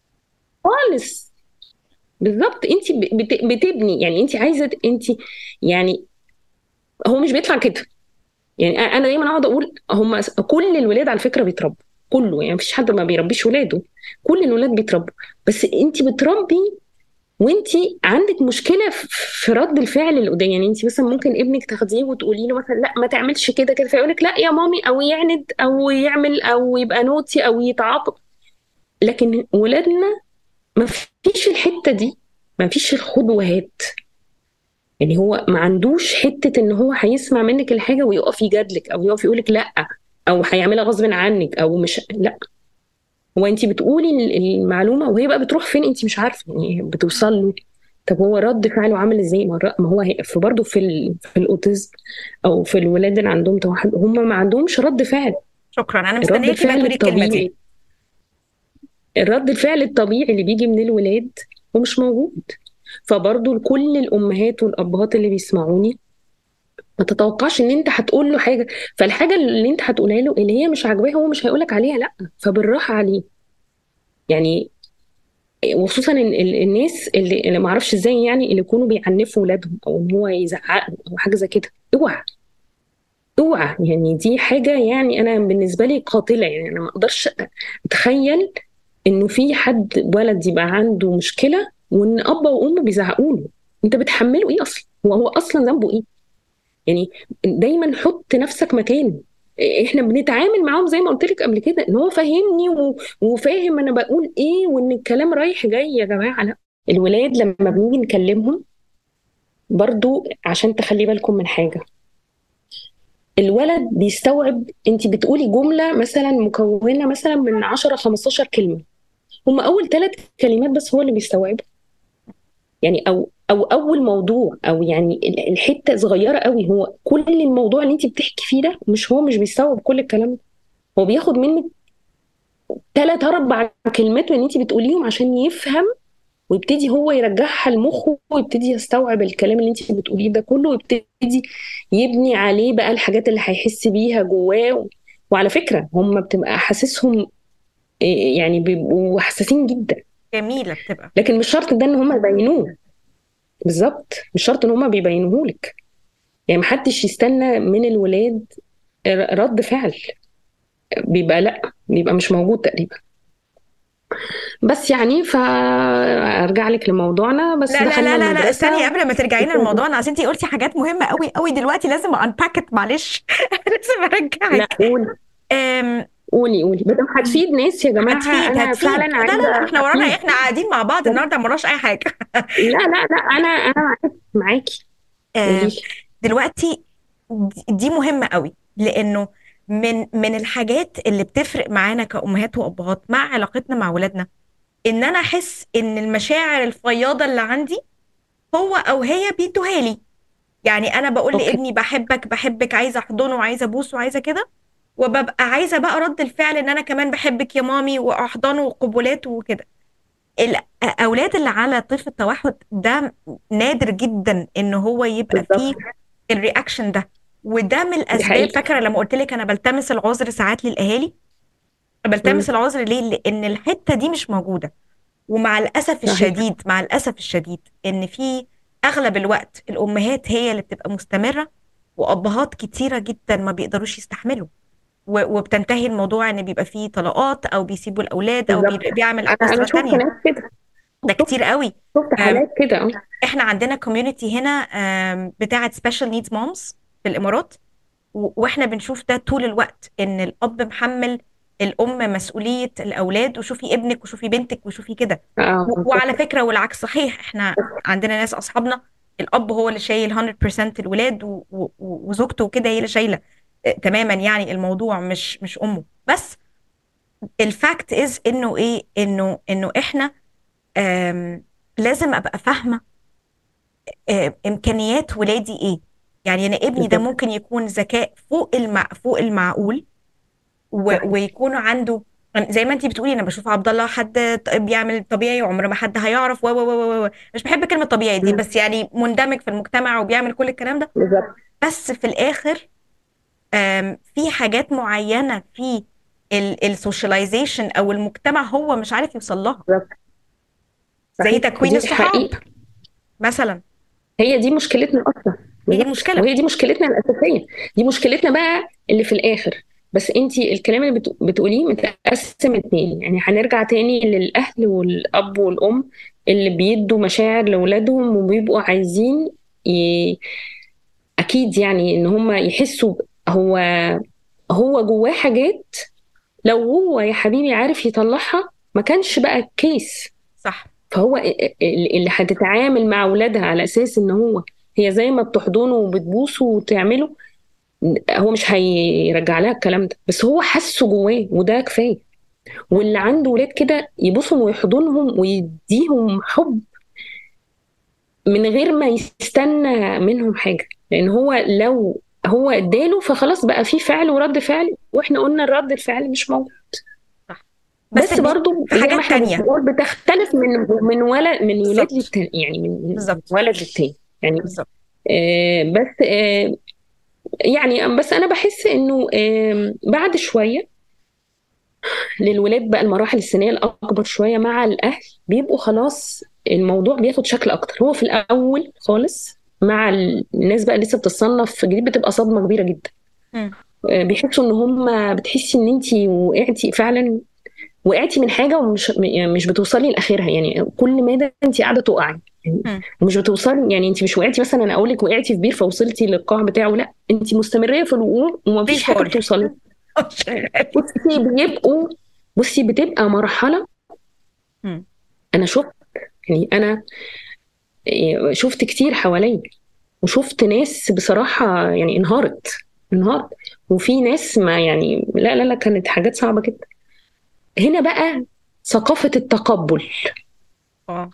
خالص بالظبط انت بت- بتبني يعني انت عايزه انت يعني هو مش بيطلع كده يعني انا دايما اقعد اقول هم كل الولاد على فكره بيتربوا كله يعني مفيش حد ما بيربيش ولاده كل الولاد بيتربوا بس انت بتربي وانت عندك مشكله في- في رد الفعل اللي قدام يعني انت مثلا ممكن ابنك تاخديه وتقولي له مثلا لا ما تعملش كده كده فيقول لك لا يا مامي او يعند او يعمل او يبقى نوتي او يتعاقب لكن ولادنا ما فيش الحته دي ما فيش الخد وهات يعني هو ما عندوش حته ان هو هيسمع منك الحاجه ويقف يجادلك او يقف يقولك لا او هيعملها غصب عنك او مش لا هو انت بتقولي ال- المعلومه وهي بقى بتروح فين انت مش عارفه يعني بتوصل له طب هو رد فعله عامل ازاي ما الر- ما هو هي- في برضه في ال... في الاوتيزم او في الولاد اللي عندهم توحد هم ما عندهمش رد فعل شكرا انا رد مستنياكي بقى الفعل تقولي الكلمه الطبيعي دي الرد الفعل الطبيعي اللي بيجي من الولاد هو مش موجود فبرضو لكل الامهات والابهات اللي بيسمعوني ما تتوقعش ان انت هتقول له حاجه فالحاجه اللي انت هتقولها له اللي هي مش عاجباه هو مش هيقولك عليها لا فبالراحه عليه يعني وخصوصا ال- ال- الناس اللي, اللي ما اعرفش ازاي يعني اللي يكونوا بيعنفوا ولادهم او ان هو يزعقهم او حاجه زي كده اوعى اوعى يعني دي حاجه يعني انا بالنسبه لي قاتله يعني انا ما اقدرش اتخيل انه في حد ولد يبقى عنده مشكله وان اب وام بيزعقوا له انت بتحمله ايه اصلا هو هو اصلا ذنبه ايه يعني دايما حط نفسك مكانه احنا بنتعامل معاهم زي ما قلت لك قبل كده ان هو فاهمني و- وفاهم انا بقول ايه وان الكلام رايح جاي يا جماعه لا الولاد لما بنيجي نكلمهم برضو عشان تخلي بالكم من حاجه الولد بيستوعب انت بتقولي جمله مثلا مكونه مثلا من 10 15 كلمه هم اول ثلاث كلمات بس هو اللي بيستوعبها يعني او او اول موضوع او يعني ال- الحته صغيره قوي هو كل الموضوع اللي انت بتحكي فيه ده مش هو مش بيستوعب كل الكلام ده هو بياخد منك ثلاث اربع كلمات من اللي انت بتقوليهم عشان يفهم ويبتدي هو يرجعها لمخه ويبتدي يستوعب الكلام اللي انت بتقوليه ده كله ويبتدي يبني عليه بقى الحاجات اللي هيحس بيها جواه وعلى فكره هم بتبقى احاسيسهم إيه، يعني بيبقوا حساسين جدا جميله بتبقى لكن مش شرط ده ان هم يبينوه بالظبط مش شرط ان هم بيبينوه لك يعني محدش يستنى من الولاد رد فعل بيبقى لا بيبقى مش موجود تقريبا بس يعني فارجع لك لموضوعنا بس لا لا دخلنا لا لا لا المدرسة استني قبل ما ترجعينا لموضوعنا عشان انتي قلتي حاجات مهمه قوي قوي دلوقتي لازم انباكت معلش لازم لا ارجعك قولي أم، قولي قولي بدل هتفيد ناس يا جماعة هتفيد أنا هتفيد فعلا لا لا عايزة لا احنا ورانا أفيد احنا قاعدين مع بعض النهارده ما وراناش اي حاجه لا لا لا أنا أنا معاكي معاكي أم، قولي دلوقتي دي دي مهمه قوي لانه من من الحاجات اللي بتفرق معانا كأمهات وأبهات مع علاقتنا مع ولادنا ان انا احس ان المشاعر الفياضه اللي عندي هو او هي بيدوها لي يعني انا بقول أوكي لابني بحبك بحبك عايزه احضنه وعايزه ابوسه وعايزه كده وببقى عايزه بقى رد الفعل ان انا كمان بحبك يا مامي واحضنه وقبلات وكده الاولاد اللي على طيف التوحد ده نادر جدا ان هو يبقى فيه بالظبط الرياكشن ده وده من دي الاسباب حقيقة فاكره لما قلت لك انا بلتمس العذر ساعات للاهالي بلتمس مم. العذر ليه لان الحته دي مش موجوده ومع الاسف صحيح الشديد مع الاسف الشديد ان في اغلب الوقت الامهات هي اللي بتبقى مستمره وابهات كتيره جدا ما بيقدروش يستحملوا و- وبتنتهي الموضوع ان بيبقى فيه طلاقات او بيسيبوا الاولاد او بالظبط بي- بيعمل أنا أنا اسره شفت تانية ناس كده ده شفت كتير قوي شفت أم، حالات كده أه احنا عندنا كوميونتي هنا أم، بتاعه سبيشال نيدز مامز في الامارات و- واحنا بنشوف ده طول الوقت ان الاب محمل الام مسؤوليه الاولاد وشوفي ابنك وشوفي بنتك وشوفي كده أه و- بالظبط وعلى فكره والعكس صحيح احنا عندنا ناس اصحابنا الاب هو اللي شايل 100% الولاد و- و- وزوجته وكده هي اللي شايله آه، تماما يعني الموضوع مش مش امه بس الفاكت از انه ايه انه انه احنا آم، لازم ابقى فاهمه آه، امكانيات ولادي ايه يعني انا ابني ده بالظبط ممكن يكون ذكاء فوق المع فوق المعقول و... صحيح ويكون عنده زي ما انتي بتقولي انا بشوف عبد الله حد ط- بيعمل طبيعي عمر ما حد هيعرف و و و و و. مش بحب كلمة طبيعي دي مم. بس يعني مندمج في المجتمع وبيعمل كل الكلام ده بالظبط بس في الاخر آم، في حاجات معينة في السوشياليزيشن او المجتمع هو مش عارف يوصل لها بالظبط زي صحيح تكوين دي الصحاب حقيقة مثلا هي دي مشكلتنا اصلا هي دي بالظبط المشكلة وهي دي مشكلتنا الاساسيه دي مشكلتنا بقى اللي في الاخر بس انت الكلام اللي بتق- بتقوليه متقسم اتنين يعني هنرجع تاني للاهل والاب والام اللي بيدوا مشاعر لاولادهم وبيبقوا عايزين ي... اكيد يعني ان هم يحسوا ب- هو هو جواه حاجات لو هو يا حبيبي عارف يطلعها ما كانش بقى كيس صح فهو اللي هتتعامل مع اولادها على اساس ان هو هي زي ما بتحضنه وبتبوسه وتعمله هو مش هيرجع لها الكلام ده بس هو حسه جواه وده كفايه واللي عنده ولاد كده يبوسهم ويحضنهم ويديهم حب من غير ما يستنى منهم حاجه لان هو لو هو اداله فخلاص بقى في فعل ورد فعل واحنا قلنا الرد الفعل مش موجود صح بس بس برضو في زي ما حاجات احنا تانية بنقول بتختلف من من ولد من ولاد بالظبط للتاني يعني من من بالظبط ولد للتاني يعني بالظبط آه بس آه يعني بس انا بحس انه آه بعد شويه للولاد بقى المراحل السنيه الاكبر شويه مع الاهل بيبقوا خلاص الموضوع بياخد شكل اكتر هو في الاول خالص مع الناس بقى لسه بتتصنف جديد بتبقى صدمه كبيره جدا مم. آه، بيحسوا ان هم بتحسي ان انت وقعتي فعلا وقعتي من حاجه ومش يعني مش بتوصلي لاخرها يعني كل مدى انت قاعده تقعي يعني مم. ومش بتوصلي يعني انت مش وقعتي مثلا انا اقول لك وقعتي في بير فوصلتي للقاع بتاعه لا انت مستمريه في الوقوع ومفيش فري حاجه فول بتوصلي شغال بصي بيبقوا بصي بتبقى مرحله مم. انا شفت يعني انا إيه، شفت كتير حواليا وشفت ناس بصراحه يعني انهارت انهارت وفي ناس ما يعني لا لا لا كانت حاجات صعبه جدا هنا بقى ثقافه التقبل اه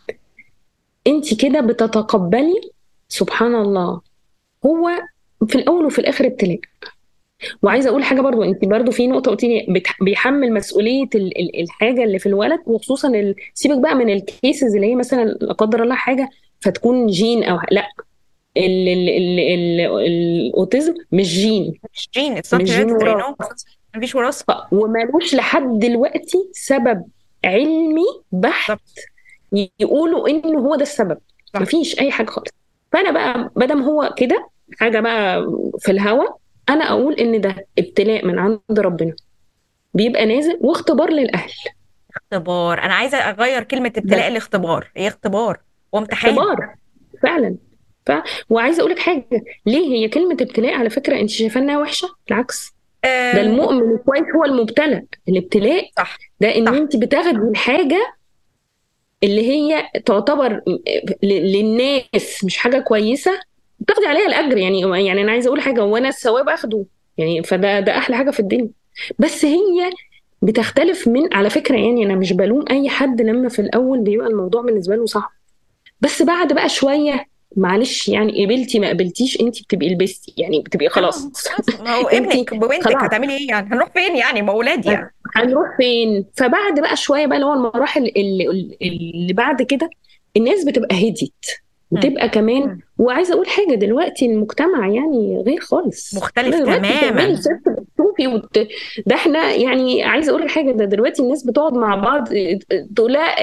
انت كده بتتقبلي سبحان الله هو في الاول وفي الاخر ابتلاء وعايزه اقول حاجه برضو انت برضو في نقطه قلت لي بتح- بيحمل مسؤوليه ال- ال- الحاجه اللي في الولد وخصوصا ال- سيبك بقى من الكيسز اللي هي مثلا لا قدر الله حاجه فتكون جين او لا ال ال ال ال الاوتيزم مش جين مش جين اتس نوت مش جين هيريديتري نو وراثه مفيش وراثة ف- ومالوش لحد دلوقتي سبب علمي بحت بالظبط يقولوا انه هو ده السبب صح مفيش اي حاجه خالص فانا بقى مادام هو كده حاجه بقى في الهوا انا اقول ان ده ابتلاء من عند ربنا بيبقى نازل واختبار للاهل اختبار انا عايزة اغير كلمة بس ابتلاء لاختبار هي اختبار وامتحان اختبار فعلا ف... وعايزه اقول لك حاجه ليه هي كلمه ابتلاء على فكره انت شايفاها انها وحشه بالعكس ده أم... المؤمن الكويس هو المبتلى الابتلاء صح ده ان صح انت بتاخدي الحاجه اللي هي تعتبر ل- للناس مش حاجه كويسه بتاخدي عليها الاجر يعني يعني انا عايزه اقول حاجه وانا الثواب اخده يعني فده ده احلى حاجه في الدنيا بس هي بتختلف من على فكره يعني انا مش بلوم اي حد لما في الاول بيبقى الموضوع بالنسبه له صعب بس بعد بقى شويه معلش يعني قبلتي ما قبلتيش انت بتبقي لبستي يعني بتبقي اه خلاص خلاص ما هو انت ابنك ببنتك خلاص هتعملي ايه يعني هنروح فين يعني ما اولاد يعني هنروح فين فبعد بقى شويه بقى اللي هو المراحل اللي, اللي بعد كده الناس بتبقى هديت مم. بتبقى كمان مم. وعايزه اقول حاجه دلوقتي المجتمع يعني غير خالص مختلف انا دلوقتي تعملي تماما ست بتشوفي وت... ده احنا يعني عايزه اقول لك حاجه ده دلوقتي الناس بتقعد مع بعض تقول لا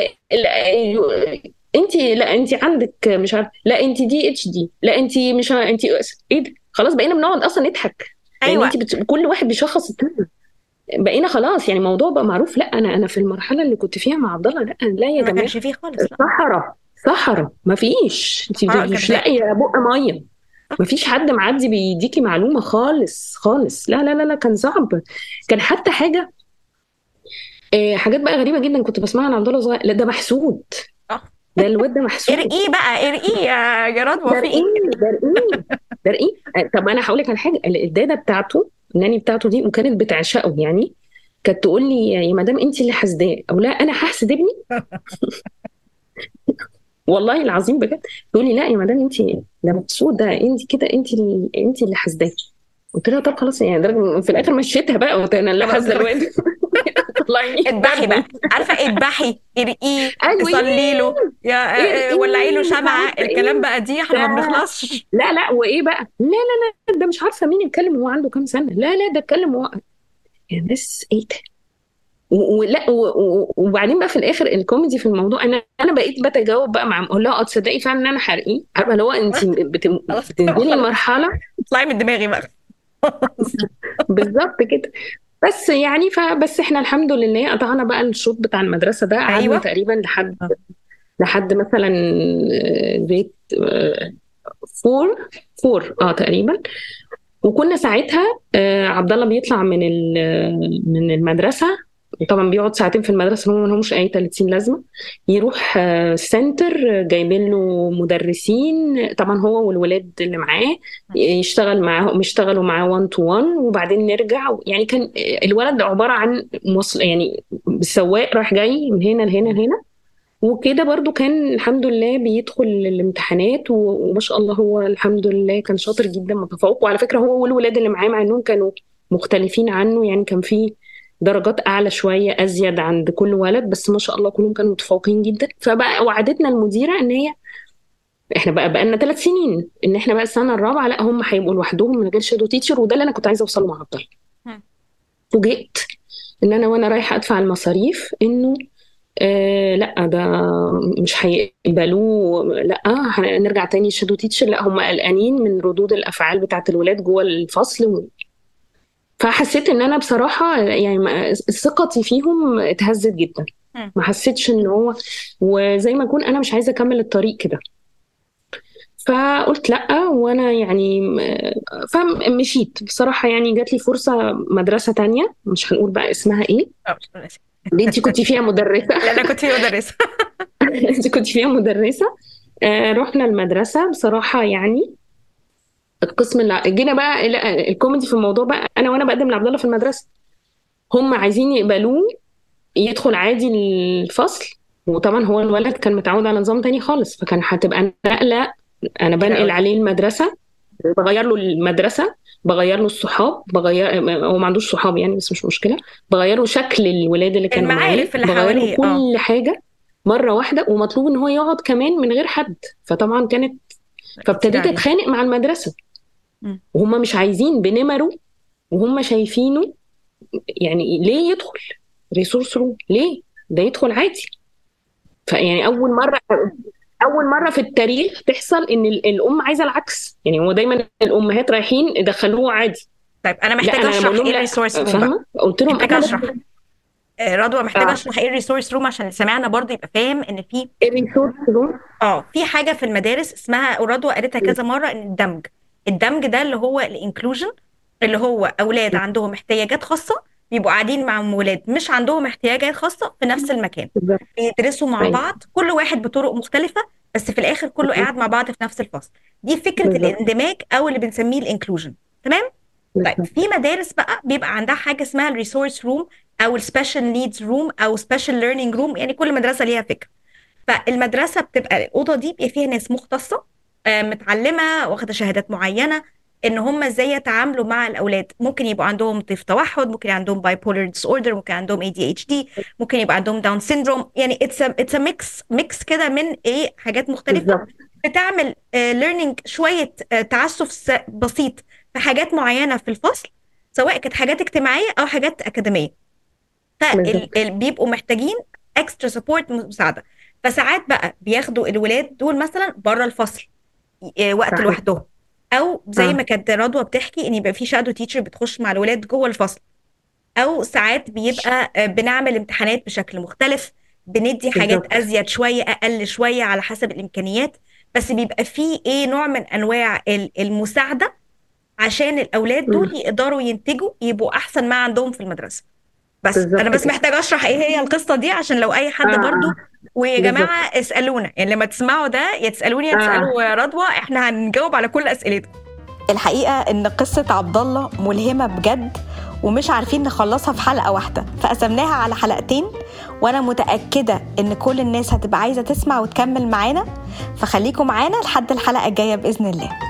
انت لا انت عندك مش عارف لا انت دي اتش دي لا انت مش انت ايه ده خلاص بقينا بنقعد اصلا نضحك لان ايوه انت بت... كل واحد بيشخص التاني بقينا خلاص يعني الموضوع بقى معروف لا انا انا في المرحله اللي كنت فيها مع عبد الله لا لا يا ما جماعه كانش فيه خالص لا صحراء صحراء ما فيش انت صحراء مش جرداء لاقيه بق ميه ما فيش حد معدي بيديكي معلومه خالص خالص لا لا لا لا كان صعب كان حتى حاجه آه، حاجات بقى غريبه جدا كنت بسمعها عن عبد الله صغير لا ده محسود اه ده الواد ده محسود ارقيه بقى ارقيه يا جراد ده وفيق رقيق ده رقيق ده رقيق آه، طب انا هقول لك على حاجه الداده بتاعته الناني بتاعته دي وكانت بتعشقه يعني كانت تقول لي يا مدام انت اللي حاسداه او لا انا هحسد ابني والله العظيم بجد تقول لي لا يا مدام انت ده مقصود ده انت كده انت اللي انت اللي حاسداه قلت لها طب خلاص يعني درجة في الاخر مشيتها بقى قلت انا اللي خلاص حاسده الواد طلعيني اذبحي بقى عارفه اذبحي ارقيه ايوه صلي له يا ارقيه ولعي له مش شمعه عارفه الكلام ايه بقى دي احنا ما ده بنخلصش لا لا وايه بقى لا لا لا ده مش عارفه مين يتكلم وهو عنده كام سنه لا لا ده اتكلم وهو يا ناس ايه ده و- ولا و- و- وبعدين بقى في الاخر الكوميدي في الموضوع انا انا بقيت بتجاوب بقى مع اقول لها اه تصدقي فعلا ان انا حرقيه عارفه اللي هو انت بت- خلاص بتنزلي خلاص مرحله اطلعي من دماغي بقى بالظبط كده بس يعني فبس احنا الحمد لله قطعنا بقى الشوط بتاع المدرسه ده قعدنا ايوه تقريبا لحد لحد مثلا بيت فور فور اه تقريبا وكنا ساعتها آه، عبد الله بيطلع من ال- من المدرسه طبعا بيقعد ساعتين في المدرسه هو ما لهمش اي 30 لازمه يروح آه، سنتر جايبين له مدرسين طبعا هو والولاد اللي معاه يشتغل معاهم يشتغلوا معاه 1 تو 1 وبعدين نرجع يعني كان الولد عباره عن موصل يعني سواق رايح جاي من هنا لهنا لهنا وكده برضو كان الحمد لله بيدخل الامتحانات و- وما شاء الله هو الحمد لله كان شاطر جدا متفوق وعلى فكرة هو والولاد اللي معاه مع انهم كانوا مختلفين عنه يعني كان في درجات اعلى شويه ازيد عند كل ولد بس ما شاء الله كلهم كانوا متفوقين جدا فبقى وعدتنا المديره ان هي احنا بقى بقى لنا ثلاث سنين ان احنا بقى السنه الرابعه لا هم هيبقوا لوحدهم من غير شادو تيتشر وده اللي انا كنت عايزه اوصله مع عبد الله فوجئت ان انا وانا رايحه ادفع المصاريف انه آه لا ده مش هيقبلوه لا هنرجع تاني الشادو تيتشر لا هم قلقانين من ردود الافعال بتاعت الولاد جوه الفصل فحسيت ان انا بصراحه يعني ثقتي فيهم اتهزت جدا ما حسيتش ان هو وزي ما اكون انا مش عايزه اكمل الطريق كده فقلت لا وانا يعني فمشيت بصراحه يعني جات لي فرصه مدرسه تانية مش هنقول بقى اسمها ايه دي انت كنت فيها مدرسه لا انا كنت فيها مدرسه انت كنت فيها مدرسه آه رحنا المدرسه بصراحه يعني القسم اللي جينا بقى الكوميدي في الموضوع بقى انا وانا بقدم لعبد الله في المدرسه هم عايزين يقبلوه يدخل عادي الفصل وطبعا هو الولد كان متعود على نظام تاني خالص فكان هتبقى نقله انا بنقل عليه المدرسه بغير له المدرسه بغير له الصحاب بغير هو ما عندوش صحاب يعني بس مش مشكله بغير له شكل الولاد اللي كانوا معاه المعارف اللي بغير له حواليه كل حاجه مره واحده ومطلوب ان هو يقعد كمان من غير حد فطبعا كانت فابتديت عليه. اتخانق مع المدرسه مم. وهم مش عايزين بنمره وهم شايفينه يعني ليه يدخل ريسورس روم ليه ده يدخل عادي فيعني اول مره اول مره في التاريخ تحصل ان ال- الام عايزه العكس يعني هو دايما الامهات رايحين يدخلوه عادي طيب انا لا محتاجه انا اشرح بقول لهم ايه لا الريسورس روم بقى فاهمه قلت لهم محتاجه انا اشرح آه، رضوى محتاجه آه. اشرح ايه الريسورس روم عشان اللي سمعنا برضه يبقى فاهم ان في الريسورس روم اه في حاجه في المدارس اسمها ورضوى قالتها كذا مره ان الدمج الدمج ده اللي هو الانكلوجن اللي هو اولاد عندهم احتياجات خاصه بيبقوا قاعدين مع ولاد مش عندهم احتياجات خاصه في نفس المكان بالظبط بيدرسوا مع أيوة. بعض كل واحد بطرق مختلفه بس في الاخر كله قاعد مع بعض في نفس الفصل دي فكره بالظبط. الاندماج او اللي بنسميه الانكلوجن تمام طيب بالظبط. في مدارس بقى بيبقى عندها حاجه اسمها الريسورس روم او السبيشال نيدز روم او سبيشال ليرنينج روم يعني كل مدرسه ليها فكره فالمدرسه بتبقى الاوضه دي بيبقى فيها ناس مختصه آه، متعلمه واخده شهادات معينه ان هم ازاي يتعاملوا مع الاولاد ممكن يبقى عندهم طيف توحد ممكن عندهم باي بولر ديس اوردر ممكن عندهم اي دي اتش دي ممكن يبقى عندهم داون سيندروم يعني اتس اتس ميكس ميكس كده من ايه حاجات مختلفه بالظبط بتعمل ليرنينج شويه آه، تعسف س- بسيط في حاجات معينه في الفصل سواء كانت حاجات اجتماعيه او حاجات اكاديميه بالظبط. فبيبقوا محتاجين اكسترا سبورت مساعده فساعات بقى بياخدوا الولاد دول مثلا بره الفصل آه، وقت صحيح. لوحدهم او زي آه. ما كانت رضوى بتحكي ان يبقى في شادو تيتشر بتخش مع الولاد جوه الفصل او ساعات بيبقى آه، بنعمل امتحانات بشكل مختلف بندي حاجات بالظبط. ازيد شويه اقل شويه على حسب الامكانيات بس بيبقى في ايه نوع من انواع ال- المساعده عشان الاولاد دول يقدروا ينتجوا يبقوا احسن ما عندهم في المدرسه بس بالظبط انا بس كده. محتاجه اشرح ايه هي القصه دي عشان لو اي حد آه. برضو ويا بالظبط. جماعه اسالونا يعني لما تسمعوا ده يا تسالوني يا آه. تسالوا رضوى احنا هنجاوب على كل اسئلتكم الحقيقه ان قصه عبد الله ملهمه بجد ومش عارفين نخلصها في حلقه واحده فقسمناها على حلقتين وانا متاكده ان كل الناس هتبقى عايزه تسمع وتكمل معانا فخليكم معانا لحد الحلقه الجايه باذن الله